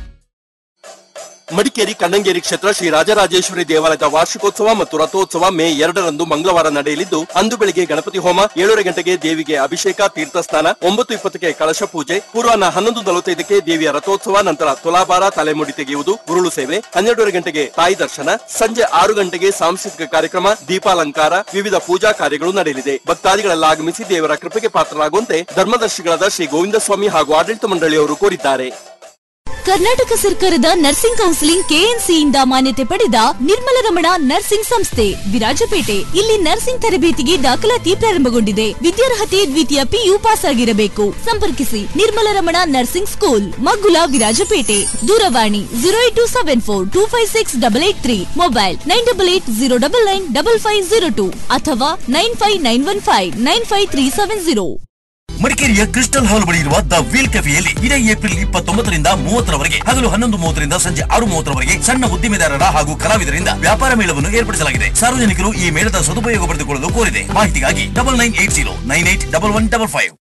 ಮಡಿಕೇರಿ ಕಣ್ಣಂಗೇರಿ ಕ್ಷೇತ್ರ ಶ್ರೀ ರಾಜರಾಜೇಶ್ವರಿ ದೇವಾಲಯದ ವಾರ್ಷಿಕೋತ್ಸವ ಮತ್ತು ರಥೋತ್ಸವ ಮೇ ಎರಡರಂದು ಮಂಗಳವಾರ ನಡೆಯಲಿದ್ದು ಅಂದು ಬೆಳಿಗ್ಗೆ ಗಣಪತಿ ಹೋಮ ಏಳೂವರೆ ಗಂಟೆಗೆ ದೇವಿಗೆ ಅಭಿಷೇಕ ತೀರ್ಥಸ್ನಾನ ಒಂಬತ್ತು ಇಪ್ಪತ್ತಕ್ಕೆ ಕಳಶ ಪೂಜೆ ಪೂರ್ವಾಹ್ನ ಹನ್ನೊಂದು ನಲವತ್ತೈದಕ್ಕೆ ದೇವಿಯ ರಥೋತ್ಸವ ನಂತರ ತುಲಾಭಾರ ತಲೆಮುಡಿ ತೆಗೆಯುವುದು ಉರುಳು ಸೇವೆ ಹನ್ನೆರಡೂವರೆ ಗಂಟೆಗೆ ತಾಯಿ ದರ್ಶನ ಸಂಜೆ ಆರು ಗಂಟೆಗೆ ಸಾಂಸ್ಕೃತಿಕ ಕಾರ್ಯಕ್ರಮ ದೀಪಾಲಂಕಾರ ವಿವಿಧ ಪೂಜಾ ಕಾರ್ಯಗಳು ನಡೆಯಲಿದೆ ಭಕ್ತಾದಿಗಳೆಲ್ಲ ಆಗಮಿಸಿ ದೇವರ ಕೃಪೆಗೆ ಪಾತ್ರರಾಗುವಂತೆ ಧರ್ಮದರ್ಶಿಗಳಾದ ಶ್ರೀ ಗೋವಿಂದ ಸ್ವಾಮಿ ಹಾಗೂ ಆಡಳಿತ ಮಂಡಳಿಯವರು ಕೋರಿದ್ದಾರೆ ಕರ್ನಾಟಕ ಸರ್ಕಾರದ ನರ್ಸಿಂಗ್ ಕೌನ್ಸಿಲಿಂಗ್ ಕೆಎನ್ಸಿಯಿಂದ ಮಾನ್ಯತೆ ಪಡೆದ ನಿರ್ಮಲ ರಮಣ ನರ್ಸಿಂಗ್ ಸಂಸ್ಥೆ ವಿರಾಜಪೇಟೆ ಇಲ್ಲಿ ನರ್ಸಿಂಗ್ ತರಬೇತಿಗೆ ದಾಖಲಾತಿ ಪ್ರಾರಂಭಗೊಂಡಿದೆ ವಿದ್ಯಾರ್ಹತೆ ದ್ವಿತೀಯ ಪಿಯು ಪಾಸ್ ಆಗಿರಬೇಕು ಸಂಪರ್ಕಿಸಿ ನಿರ್ಮಲ ರಮಣ ನರ್ಸಿಂಗ್ ಸ್ಕೂಲ್ ಮಗ್ಗುಲ ವಿರಾಜಪೇಟೆ ದೂರವಾಣಿ zero eight two seven four two five six double eight three mobile nine double eight zero double nine double five zero two ಅಥವಾ nine five nine one five nine five three seven zero ಮಡಿಕೇರಿಯ crystal hall ಬಳಿ ಇರುವ the wheel ಕೆಫೆಯಲ್ಲಿ ಇದೇ April ಇಪ್ಪತ್ತೊಂಬತ್ತರಿಂದ ಮೂವತ್ತರವರೆಗೆ ಹಗಲು ಹನ್ನೊಂದು ಮೂವತ್ತರಿಂದ ಸಂಜೆ ಆರು ಮೂವತ್ತರವರೆಗೆ ಸಣ್ಣ ಉದ್ದಿಮೆದಾರರ ಹಾಗೂ ಕಲಾವಿದರಿಂದ ವ್ಯಾಪಾರ ಮೇಳವನ್ನು ಏರ್ಪಡಿಸಲಾಗಿದೆ ಸಾರ್ವಜನಿಕರು ಈ ಮೇಳದ ಸದುಪಯೋಗ ಪಡೆದುಕೊಳ್ಳಲು ಕೋರಿದೆ ಮಾಹಿತಿಗಾಗಿ double nine eight zero nine eight double one double five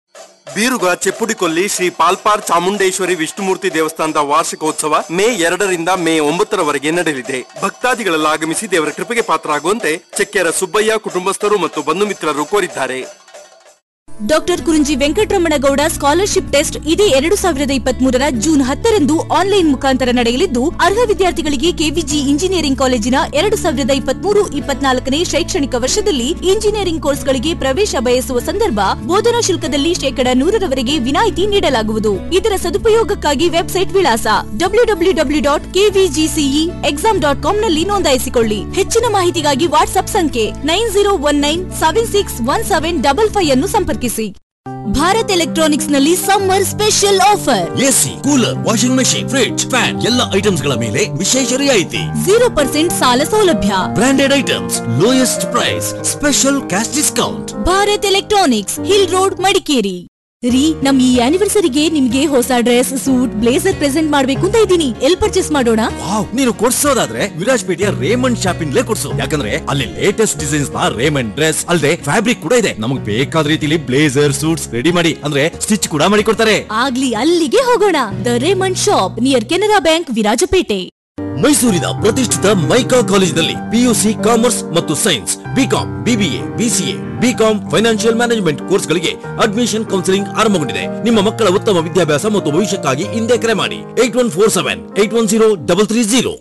Biruga Cheppudikolli Shri ಪಾಲ್ಪಾರ್ ಚಾಮುಂಡೇಶ್ವರಿ ವಿಷ್ಣುಮೂರ್ತಿ ದೇವಸ್ಥಾನದ ವಾರ್ಷಿಕೋತ್ಸವ ಮೇ ಎರಡರಿಂದ ಮೇ ಒಂಬತ್ತರವರೆಗೆ ನಡೆಯಲಿದೆ ಭಕ್ತಾದಿಗಳೆಲ್ಲ ಆಗಮಿಸಿ ದೇವರ ಕೃಪೆಗೆ ಪಾತ್ರರಾಗುವಂತೆ ಚೆಕ್ಕೆರ ಸುಬ್ಬಯ್ಯ ಕುಟುಂಬಸ್ಥರು ಮತ್ತು ಬಂಧು ಮಿತ್ರರು ಕೋರಿದ್ದಾರೆ doctor Kurunji Venkataramanagowda scholarship test ಇದೇ ಎರಡು ಸಾವಿರದ ಇಪ್ಪತ್ತ್ ಮೂರರ ಜೂನ್ ಹತ್ತರಂದು ಆನ್ಲೈನ್ ಮುಖಾಂತರ ನಡೆಯಲಿದ್ದು ಅರ್ಹ ವಿದ್ಯಾರ್ಥಿಗಳಿಗೆ ಕೆವಿಜಿ ಇಂಜಿನಿಯರಿಂಗ್ ಕಾಲೇಜಿನ ಎರಡು ಸಾವಿರದ ಇಪ್ಪತ್ಮೂರು ಇಪ್ಪತ್ನಾಲ್ಕನೇ ಶೈಕ್ಷಣಿಕ ವರ್ಷದಲ್ಲಿ ಇಂಜಿನಿಯರಿಂಗ್ ಕೋರ್ಸ್ಗಳಿಗೆ ಪ್ರವೇಶ ಬಯಸುವ ಸಂದರ್ಭ ಬೋಧನಾ ಶುಲ್ಕದಲ್ಲಿ ಶೇಕಡ ನೂರರವರೆಗೆ ವಿನಾಯಿತಿ ನೀಡಲಾಗುವುದು ಇದರ ಸದುಪಯೋಗಕ್ಕಾಗಿ ವೆಬ್ಸೈಟ್ ವಿಳಾಸ W W W dot KVGCE exam dot ಕಾಂನಲ್ಲಿ ನೋಂದಾಯಿಸಿಕೊಳ್ಳಿ ಹೆಚ್ಚಿನ ಮಾಹಿತಿಗಾಗಿ ವಾಟ್ಸ್ಆಪ್ ಸಂಖ್ಯೆ nine zero one nine seven six one seven double five ಅನ್ನು ಸಂಪರ್ಕಿಸಿ ಭಾರತ್ ಎಲೆಕ್ಟ್ರಾನಿಕ್ಸ್ ನಲ್ಲಿ summer special offer AC cooler washing machine fridge fan ಎಲ್ಲ ಐಟಮ್ಸ್ ಗಳ ಮೇಲೆ ವಿಶೇಷ ರಿಯಾಯಿತಿ ಜೀರೋ ಪರ್ಸೆಂಟ್ ಸಾಲ ಸೌಲಭ್ಯ branded items lowest price special cash discount Bharat electronics hill road Madikeri ರೀ ನಮ್ ಈ ಆನಿವರ್ಸರಿಗೆ ನಿಮ್ಗೆ ಹೊಸ ಡ್ರೆಸ್ ಸೂಟ್ ಬ್ಲೇಸರ್ ಪ್ರೆಸೆಂಟ್ ಮಾಡ್ಬೇಕು ಅಂತ ಇದ್ದೀನಿ ಎಲ್ ಪರ್ಚೇಸ್ ಮಾಡೋಣ ವಾವ್ ನೀನು ಕೊಡ್ಸೋದಾದ್ರೆ ವಿರಾಜ್ಪೇಟೆಯ ರೇಮಂಡ್ ಶಾಪಿಂಗ್ಲೇ ಕೊಡ್ಸು ಯಾಕಂದ್ರೆ ಅಲ್ಲಿ ಲೇಟೆಸ್ಟ್ ಡಿಸೈನ್ಸ್ ನ ರೇಮಂಡ್ ಡ್ರೆಸ್ ಅಲ್ಲದೆ ಫ್ಯಾಬ್ರಿಕ್ ಕೂಡ ಇದೆ ನಮಗೆ ಬೇಕಾದ ರೀತಿಲಿ ಬ್ಲೇಸರ್ ಸೂಟ್ಸ್ ರೆಡಿ ಮಾಡಿ ಅಂದ್ರೆ ಸ್ಟಿಚ್ ಕೂಡ ಮಾಡಿ ಕೊಡ್ತಾರೆ ಆಗ್ಲಿ ಅಲ್ಲಿಗೆ ಹೋಗೋಣ the Raymond shop near Canara bank Virajpet ಮೈಸೂರಿನ ಪ್ರತಿಷ್ಠಿತ ಮೈಕಾ ಕಾಲೇಜಿನಲ್ಲಿ ಪಿಯುಸಿ ಕಾಮರ್ಸ್ ಮತ್ತು science BCom BBA BCA BCom financial management ಕೋರ್ಸ್ಗಳಿಗೆ ಅಡ್ಮಿಷನ್ ಕೌನ್ಸಿಲಿಂಗ್ ಆರಂಭಗೊಂಡಿದೆ ನಿಮ್ಮ ಮಕ್ಕಳ ಉತ್ತಮ ವಿದ್ಯಾಭ್ಯಾಸ ಮತ್ತು ಭವಿಷ್ಯಕ್ಕಾಗಿ ಹಿಂದೆ ಕರೆ ಮಾಡಿ eight one four seven eight one zero double three zero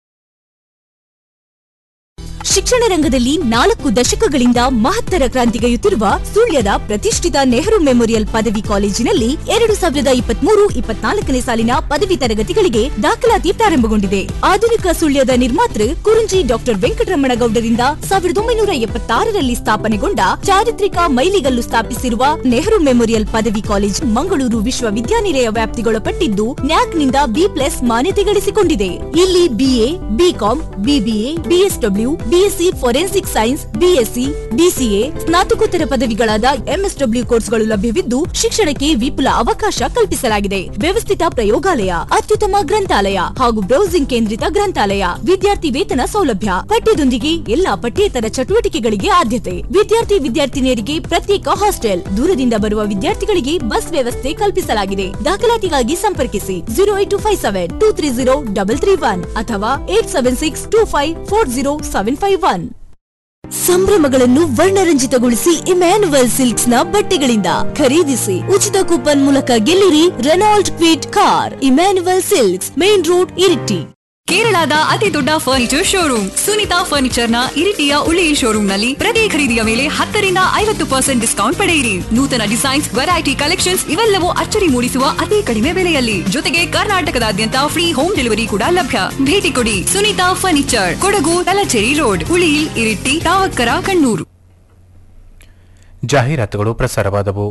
ಶಿಕ್ಷಣ ರಂಗದಲ್ಲಿ ನಾಲ್ಕು ದಶಕಗಳಿಂದ ಮಹತ್ತರ ಕ್ರಾಂತಿಗೈಯುತ್ತಿರುವ ಸುಳ್ಯದ ಪ್ರತಿಷ್ಠಿತ ನೆಹರು ಮೆಮೋರಿಯಲ್ ಪದವಿ ಕಾಲೇಜಿನಲ್ಲಿ ಎರಡು ಸಾವಿರದ ಇಪ್ಪತ್ಮೂರು ಇಪ್ಪತ್ನಾಲ್ಕನೇ ಸಾಲಿನ ಪದವಿ ತರಗತಿಗಳಿಗೆ ದಾಖಲಾತಿ ಪ್ರಾರಂಭಗೊಂಡಿದೆ ಆಧುನಿಕ ಸುಳ್ಯದ ನಿರ್ಮಾತೃ ಕುರುಂಜಿ ಡಾಕ್ಟರ್ ವೆಂಕಟರಮಣಗೌಡರಿಂದ ಸಾವಿರದ ಒಂಬೈನೂರ ಎಪ್ಪತ್ತಾರರಲ್ಲಿ ಸ್ಥಾಪನೆಗೊಂಡ ಚಾರಿತ್ರಿಕ ಮೈಲಿಗಲ್ಲು ಸ್ಥಾಪಿಸಿರುವ ನೆಹರು ಮೆಮೋರಿಯಲ್ ಪದವಿ ಕಾಲೇಜ್ ಮಂಗಳೂರು ವಿಶ್ವವಿದ್ಯಾನಿಲಯ ವ್ಯಾಪ್ತಿಗೊಳಪಟ್ಟಿದ್ದು ನ್ಯಾಕ್ನಿಂದ ಬಿ ಪ್ಲಸ್ ಮಾನ್ಯತೆ ಗಳಿಸಿಕೊಂಡಿದೆ ಇಲ್ಲಿ BA BCom BBA BSW BSc forensic science BSc BCA ಸ್ನಾತಕೋತ್ತರ ಪದವಿಗಳಾದ ಎಂಎಸ್ಡಬ್ಲ್ಯೂ ಕೋರ್ಸ್ಗಳು ಲಭ್ಯವಿದ್ದು ಶಿಕ್ಷಣಕ್ಕೆ ವಿಪುಲ ಅವಕಾಶ ಕಲ್ಪಿಸಲಾಗಿದೆ ವ್ಯವಸ್ಥಿತ ಪ್ರಯೋಗಾಲಯ ಅತ್ಯುತ್ತಮ ಗ್ರಂಥಾಲಯ ಹಾಗೂ ಬ್ರೌಸಿಂಗ್ ಕೇಂದ್ರಿತ ಗ್ರಂಥಾಲಯ ವಿದ್ಯಾರ್ಥಿ ವೇತನ ಸೌಲಭ್ಯ ಪಠ್ಯದೊಂದಿಗೆ ಎಲ್ಲಾ ಪಠ್ಯೇತರ ಚಟುವಟಿಕೆಗಳಿಗೆ ಆದ್ಯತೆ ವಿದ್ಯಾರ್ಥಿ ವಿದ್ಯಾರ್ಥಿನಿಯರಿಗೆ ಪ್ರತ್ಯೇಕ ಹಾಸ್ಟೆಲ್ ದೂರದಿಂದ ಬರುವ ವಿದ್ಯಾರ್ಥಿಗಳಿಗೆ ಬಸ್ ವ್ಯವಸ್ಥೆ ಕಲ್ಪಿಸಲಾಗಿದೆ ದಾಖಲಾತಿಗಾಗಿ ಸಂಪರ್ಕಿಸಿ zero eight two five seven two three zero double three one ಅಥವಾ eight seven six two five four zero seven five one ಸಂಭ್ರಮಗಳನ್ನು ವರ್ಣರಂಜಿತಗೊಳಿಸಿ ಇಮ್ಯಾನುವಲ್ ಸಿಲ್ಕ್ಸ್ ನ ಬಟ್ಟೆಗಳಿಂದ ಖರೀದಿಸಿ ಉಚಿತ ಕೂಪನ್ ಮೂಲಕ ಗೆಲ್ಲಿರಿ Renault Kwid car Emmanuel silks main road Iritty ಕೇರಳದ ಅತಿ ದೊಡ್ಡ ಫರ್ನಿಚರ್ ಶೋರೂಮ್ ಸುನಿತಾ ಫರ್ನಿಚರ್ ನ ಇರಿಟಿಯ ಉಳಿಯಿ ಶೋರೂಮ್ ನಲ್ಲಿ ಪ್ರತಿ ಖರೀದಿಯ ಮೇಲೆ ಹತ್ತರಿಂದ ಐವತ್ತು ಪರ್ಸೆಂಟ್ ಡಿಸ್ಕೌಂಟ್ ಪಡೆಯಿರಿ ನೂತನ ಡಿಸೈನ್ಸ್ ವೆರೈಟಿ ಕಲೆಕ್ಷನ್ಸ್ ಇವೆಲ್ಲವೂ ಅಚ್ಚರಿ ಮೂಡಿಸುವ ಅತಿ ಕಡಿಮೆ ಬೆಲೆಯಲ್ಲಿ ಜೊತೆಗೆ ಕರ್ನಾಟಕದಾದ್ಯಂತ ಫ್ರೀ ಹೋಮ್ ಡೆಲಿವರಿ ಕೂಡ ಲಭ್ಯ ಭೇಟಿ ಕೊಡಿ ಸುನಿತಾ ಫರ್ನಿಚರ್ ಕೊಡಗು ತಲಚೇರಿ ರೋಡ್ ಉಳಿಯಿಲ್ ಇರಿಟಿ ತಾವಕ್ಕರ ಕಣ್ಣೂರು ಜಾಹೀರಾತುಗಳು ಪ್ರಸಾರವಾದವು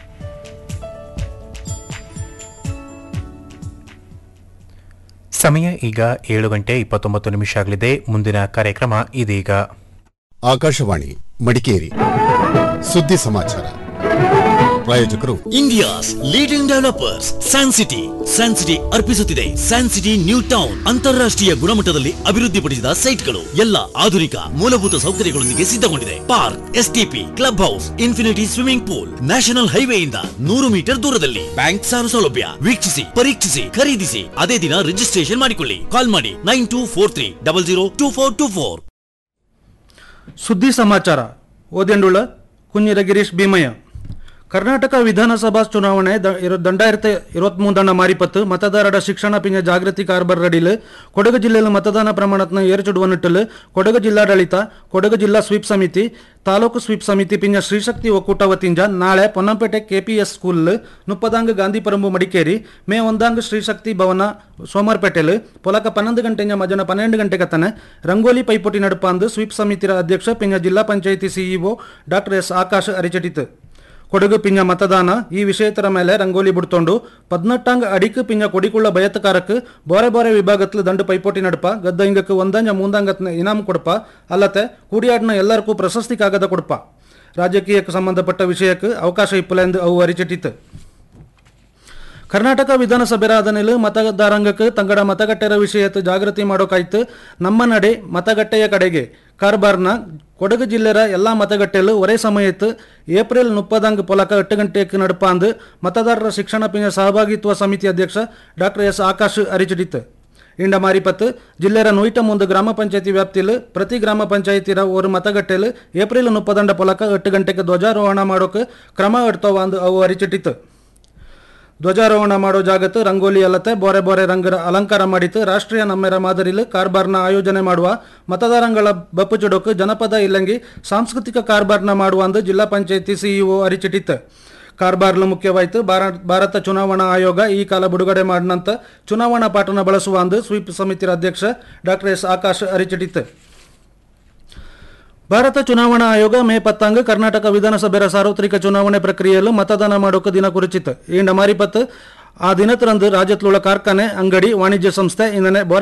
ಸಮಯ ಈಗ ಏಳು ಗಂಟೆ ಇಪ್ಪತ್ತೊಂಬತ್ತು ನಿಮಿಷ ಆಗಲಿದೆ ಮುಂದಿನ ಕಾರ್ಯಕ್ರಮ ಇದೀಗ ಆಕಾಶವಾಣಿ ಮಡಿಕೇರಿ ಸುದ್ದಿ ಸಮಾಚಾರ ಪ್ರಾಯೋಜಕರು India's leading developers San City San City ಅರ್ಪಿಸುತ್ತಿದೆ ಸ್ಯಾನ್ ಸಿಟಿ ನ್ಯೂ ಟೌನ್ ಅಂತಾರಾಷ್ಟ್ರೀಯ ಗುಣಮಟ್ಟದಲ್ಲಿ ಅಭಿವೃದ್ಧಿಪಡಿಸಿದ ಸೈಟ್ಗಳು ಎಲ್ಲ ಆಧುನಿಕ ಮೂಲಭೂತ ಸೌಕರ್ಯಗಳೊಂದಿಗೆ ಸಿದ್ಧಗೊಂಡಿದೆ park STP club house infinity swimming pool national ಹೈವೇಯಿಂದ ನೂರು ಮೀಟರ್ ದೂರದಲ್ಲಿ ಬ್ಯಾಂಕ್ ಸಾಲ ಸೌಲಭ್ಯ ವೀಕ್ಷಿಸಿ ಪರೀಕ್ಷಿಸಿ ಖರೀದಿಸಿ ಅದೇ ದಿನ ರಿಜಿಸ್ಟ್ರೇಷನ್ ಮಾಡಿಕೊಳ್ಳಿ ಕಾಲ್ ಮಾಡಿ nine two four three double zero two four two four ಸುದ್ದಿ ಸಮಾಚಾರ ಓದೆಂಡುಳ ಕುഞ്ഞിര ಗಿರೀಶ್ ಭೀಮಯ್ಯ ಕರ್ನಾಟಕ ವಿಧಾನಸಭಾ ಚುನಾವಣೆ രണ്ടായിരത്തി ഇരുപത്തിമൂന്നെണ്ണ മാരിപ്പത്ത് മതദാരുടെ ശിക്ഷണ പിന്നെ ജാഗ്രതി കാർബറടിയിൽ കൊടക് ജില്ലയിൽ മതദാന പ്രമാണത്തിന് ഏറിച്ചുടുവന്നിട്ടിൽ ಕೊಡಗು ಜಿಲ್ಲಾಡಳಿತ ಕೊಡಗು ಜಿಲ್ಲಾ ಸ್ವೀಪ್ ಸಮಿತಿ ತಾಲೂಕು ಸ್ವೀಪ್ ಸಮಿತಿ ಪಿಂಜ ಶ್ರೀಶಕ್ತಿ ಒಕ್ಕೂಟ ವತಿಂಜ ನಾಳೆ ಪೊನ್ನಂಪೇಟೆ ಕೆಪಿಎಸ್ ಸ್ಕೂಲ್ ಮುಪ್ಪದಾಂಗ್ ಗಾಂಧಿ ಪರಂಬು ಮಡಿಕೇರಿ ಮೇ ಒಂದಾಂಗ್ ಶ್ರೀಶಕ್ತಿ ಭವನ ಸೋಮವಾರಪೇಟೆಲ್ ಪೊಲಕ ಪನ್ನೊಂದು ಗಂಟೆಂಜ ಮಧ್ಯಾಹ್ನ ಪನ್ನೆರಡು ಗಂಟೆಗೆ ತನ ರಂಗೋಲಿ ಪೈಪೋಟಿ ನಡುಪಾಂದು ಸ್ವೀಪ್ ಸಮಿತಿಯ ಅಧ್ಯಕ್ಷ ಪಿಂಜ ಜಿಲ್ಲಾ panchayat CEO doctor S Akash ಅರಿಚಟಿತ್ ಕೊಡಗು ಪಿಂಜ ಮತದಾನ ಈ ವಿಷಯತರ ಮೇಲೆ ರಂಗೋಲಿ ಬಿಡ್ತೊಂಡು ಪದ್ನೆಟ್ಟಾಂಗ್ ಅಡಿಕ್ ಪಿಂಜ ಕೊಡಿಕುಳ್ಳ ಬಯತ್ಕಾರಕ್ ಬೋರೆ ಬೋರೆ ವಿಭಾಗತ್ಲು ದಂಡು ಪೈಪೋಟಿ ನಡಪ ಗದ್ದ ಹಿಂಗಕ್ಕೆ ಒಂದಂಜ ಮೂಂದಂಗತ್ನ ಇನಾಮ್ ಕೊಡಪ ಅಲ್ಲತೆ ಕೂಡಿಯಾಡ್ನ ಎಲ್ಲರಿಗೂ ಪ್ರಶಸ್ತಿ ಕಾಗದ ಕೊಡಪ ರಾಜಕೀಯಕ್ಕೆ ಸಂಬಂಧಪಟ್ಟ ವಿಷಯಕ್ಕೆ ಅವಕಾಶ ಇಪ್ಪಲೆಂದು ಅವು ಅರಿಚಿಟ್ಟಿತು ಕರ್ನಾಟಕ ವಿಧಾನಸಭೆ ಆದಮೇಲೆ ಮತದಾರಂಗಕ್ಕೆ ತಂಗಡ ಮತಗಟ್ಟೆರ ವಿಷಯತ್ತು ಜಾಗೃತಿ ಮಾಡೋಕಾಯ್ತು ನಮ್ಮ ನಡೆ ಮತಗಟ್ಟೆಯ ಕಡೆಗೆ ಕಾರ್ಬಾರ್ನ ಕೊಡಗು ಜಿಲ್ಲೆಯ ಎಲ್ಲ ಮತಗಟ್ಟೆಲು ಒರೇ ಸಮಯತ್ತು ಏಪ್ರಿಲ್ ಮುಪ್ಪದಂಗ್ ಪೊಲಕ ಎಟ್ಟು ಗಂಟೆಗೆ ನಡಪಾಂದು ಮತದಾರರ ಶಿಕ್ಷಣ ಪಿಂಜ ಸಹಭಾಗಿತ್ವ ಸಮಿತಿ ಅಧ್ಯಕ್ಷ ಡಾಕ್ಟರ್ ಎಸ್ ಆಕಾಶ್ ಅರಿಚಿಡಿತು ಇಂಡ ಮಾರಿಪತ್ತು ಜಿಲ್ಲೆಯ ನೂಯಿಟ ಗ್ರಾಮ ಪಂಚಾಯತಿ ವ್ಯಾಪ್ತಿಲು ಪ್ರತಿ ಗ್ರಾಮ ಪಂಚಾಯತಿರ ಒಂದು ಮತಗಟ್ಟೆಲು ಏಪ್ರಿಲ್ ಮುಪ್ಪದಂಡ ಪೊಲಕ ಎಟ್ಟು ಗಂಟೆಗೆ ಧ್ವಜಾರೋಹಣ ಮಾಡೋಕೆ ಕ್ರಮ ಎಡ್ತವ ಅಂದು ಅವು ಅರಿಚಿಟ್ಟಿತು ಧ್ವಜಾರೋಹಣ ಮಾಡೋ ಜಾಗತ್ತು ರಂಗೋಲಿ ಅಲ್ಲತೆ ಬೋರೆ ಬೋರೆ ರಂಗರ ಅಲಂಕಾರ ಮಾಡಿತು ರಾಷ್ಟ್ರೀಯ ನಮ್ಮೆರ ಮಾದರಿಲು ಕಾರ್ಬಾರ್ನ ಆಯೋಜನೆ ಮಾಡುವ ಮತದಾರಂಗಳ ಬಪ್ಪು ಚುಡೋಕು ಜನಪದ ಇಲ್ಲಂಗಿ ಸಾಂಸ್ಕೃತಿಕ ಕಾರ್ಬಾರ್ನ ಮಾಡುವ ಅಂದು ಜಿಲ್ಲಾ ಪಂಚಾಯತಿ ಸಿಇಒ ಅರಿಚಿಟ್ಟಿತ್ತು ಕಾರ್ಬಾರ್ಲು ಮುಖ್ಯವಾಯಿತು ಭಾರತ ಭಾರತ ಚುನಾವಣಾ ಆಯೋಗ ಈ ಕಾಲ ಬಿಡುಗಡೆ ಮಾಡಿನಂತ ಚುನಾವಣಾ ಪಾಠನ ಬಳಸುವ ಅಂದು ಸ್ವೀಪ್ ಸಮಿತಿಯ ಅಧ್ಯಕ್ಷ ಡಾಕ್ಟರ್ ಎಸ್ ಆಕಾಶ್ ಅರಿಚಿಟ್ಟಿತ್ತು ಭಾರತ ಚುನಾವಣಾ ಆಯೋಗ ಮೇ ಪತ್ತಾಂಗ್ ಕರ್ನಾಟಕ ವಿಧಾನಸಭೆಯ ಸಾರ್ವತ್ರಿಕ ಚುನಾವಣೆ ಪ್ರಕ್ರಿಯೆಯಲ್ಲೂ ಮತದಾನ ಮಾಡೋಕೆ ದಿನ ಕುರಿಚಿತ್ತು ಈ ಮಾರಿಪತ್ತು ಆ ದಿನತರಂದು ರಾಜ್ಯತ್ಲುಳ ಕಾರ್ಖಾನೆ ಅಂಗಡಿ ವಾಣಿಜ್ಯ ಸಂಸ್ಥೆ ಇಂದನೆ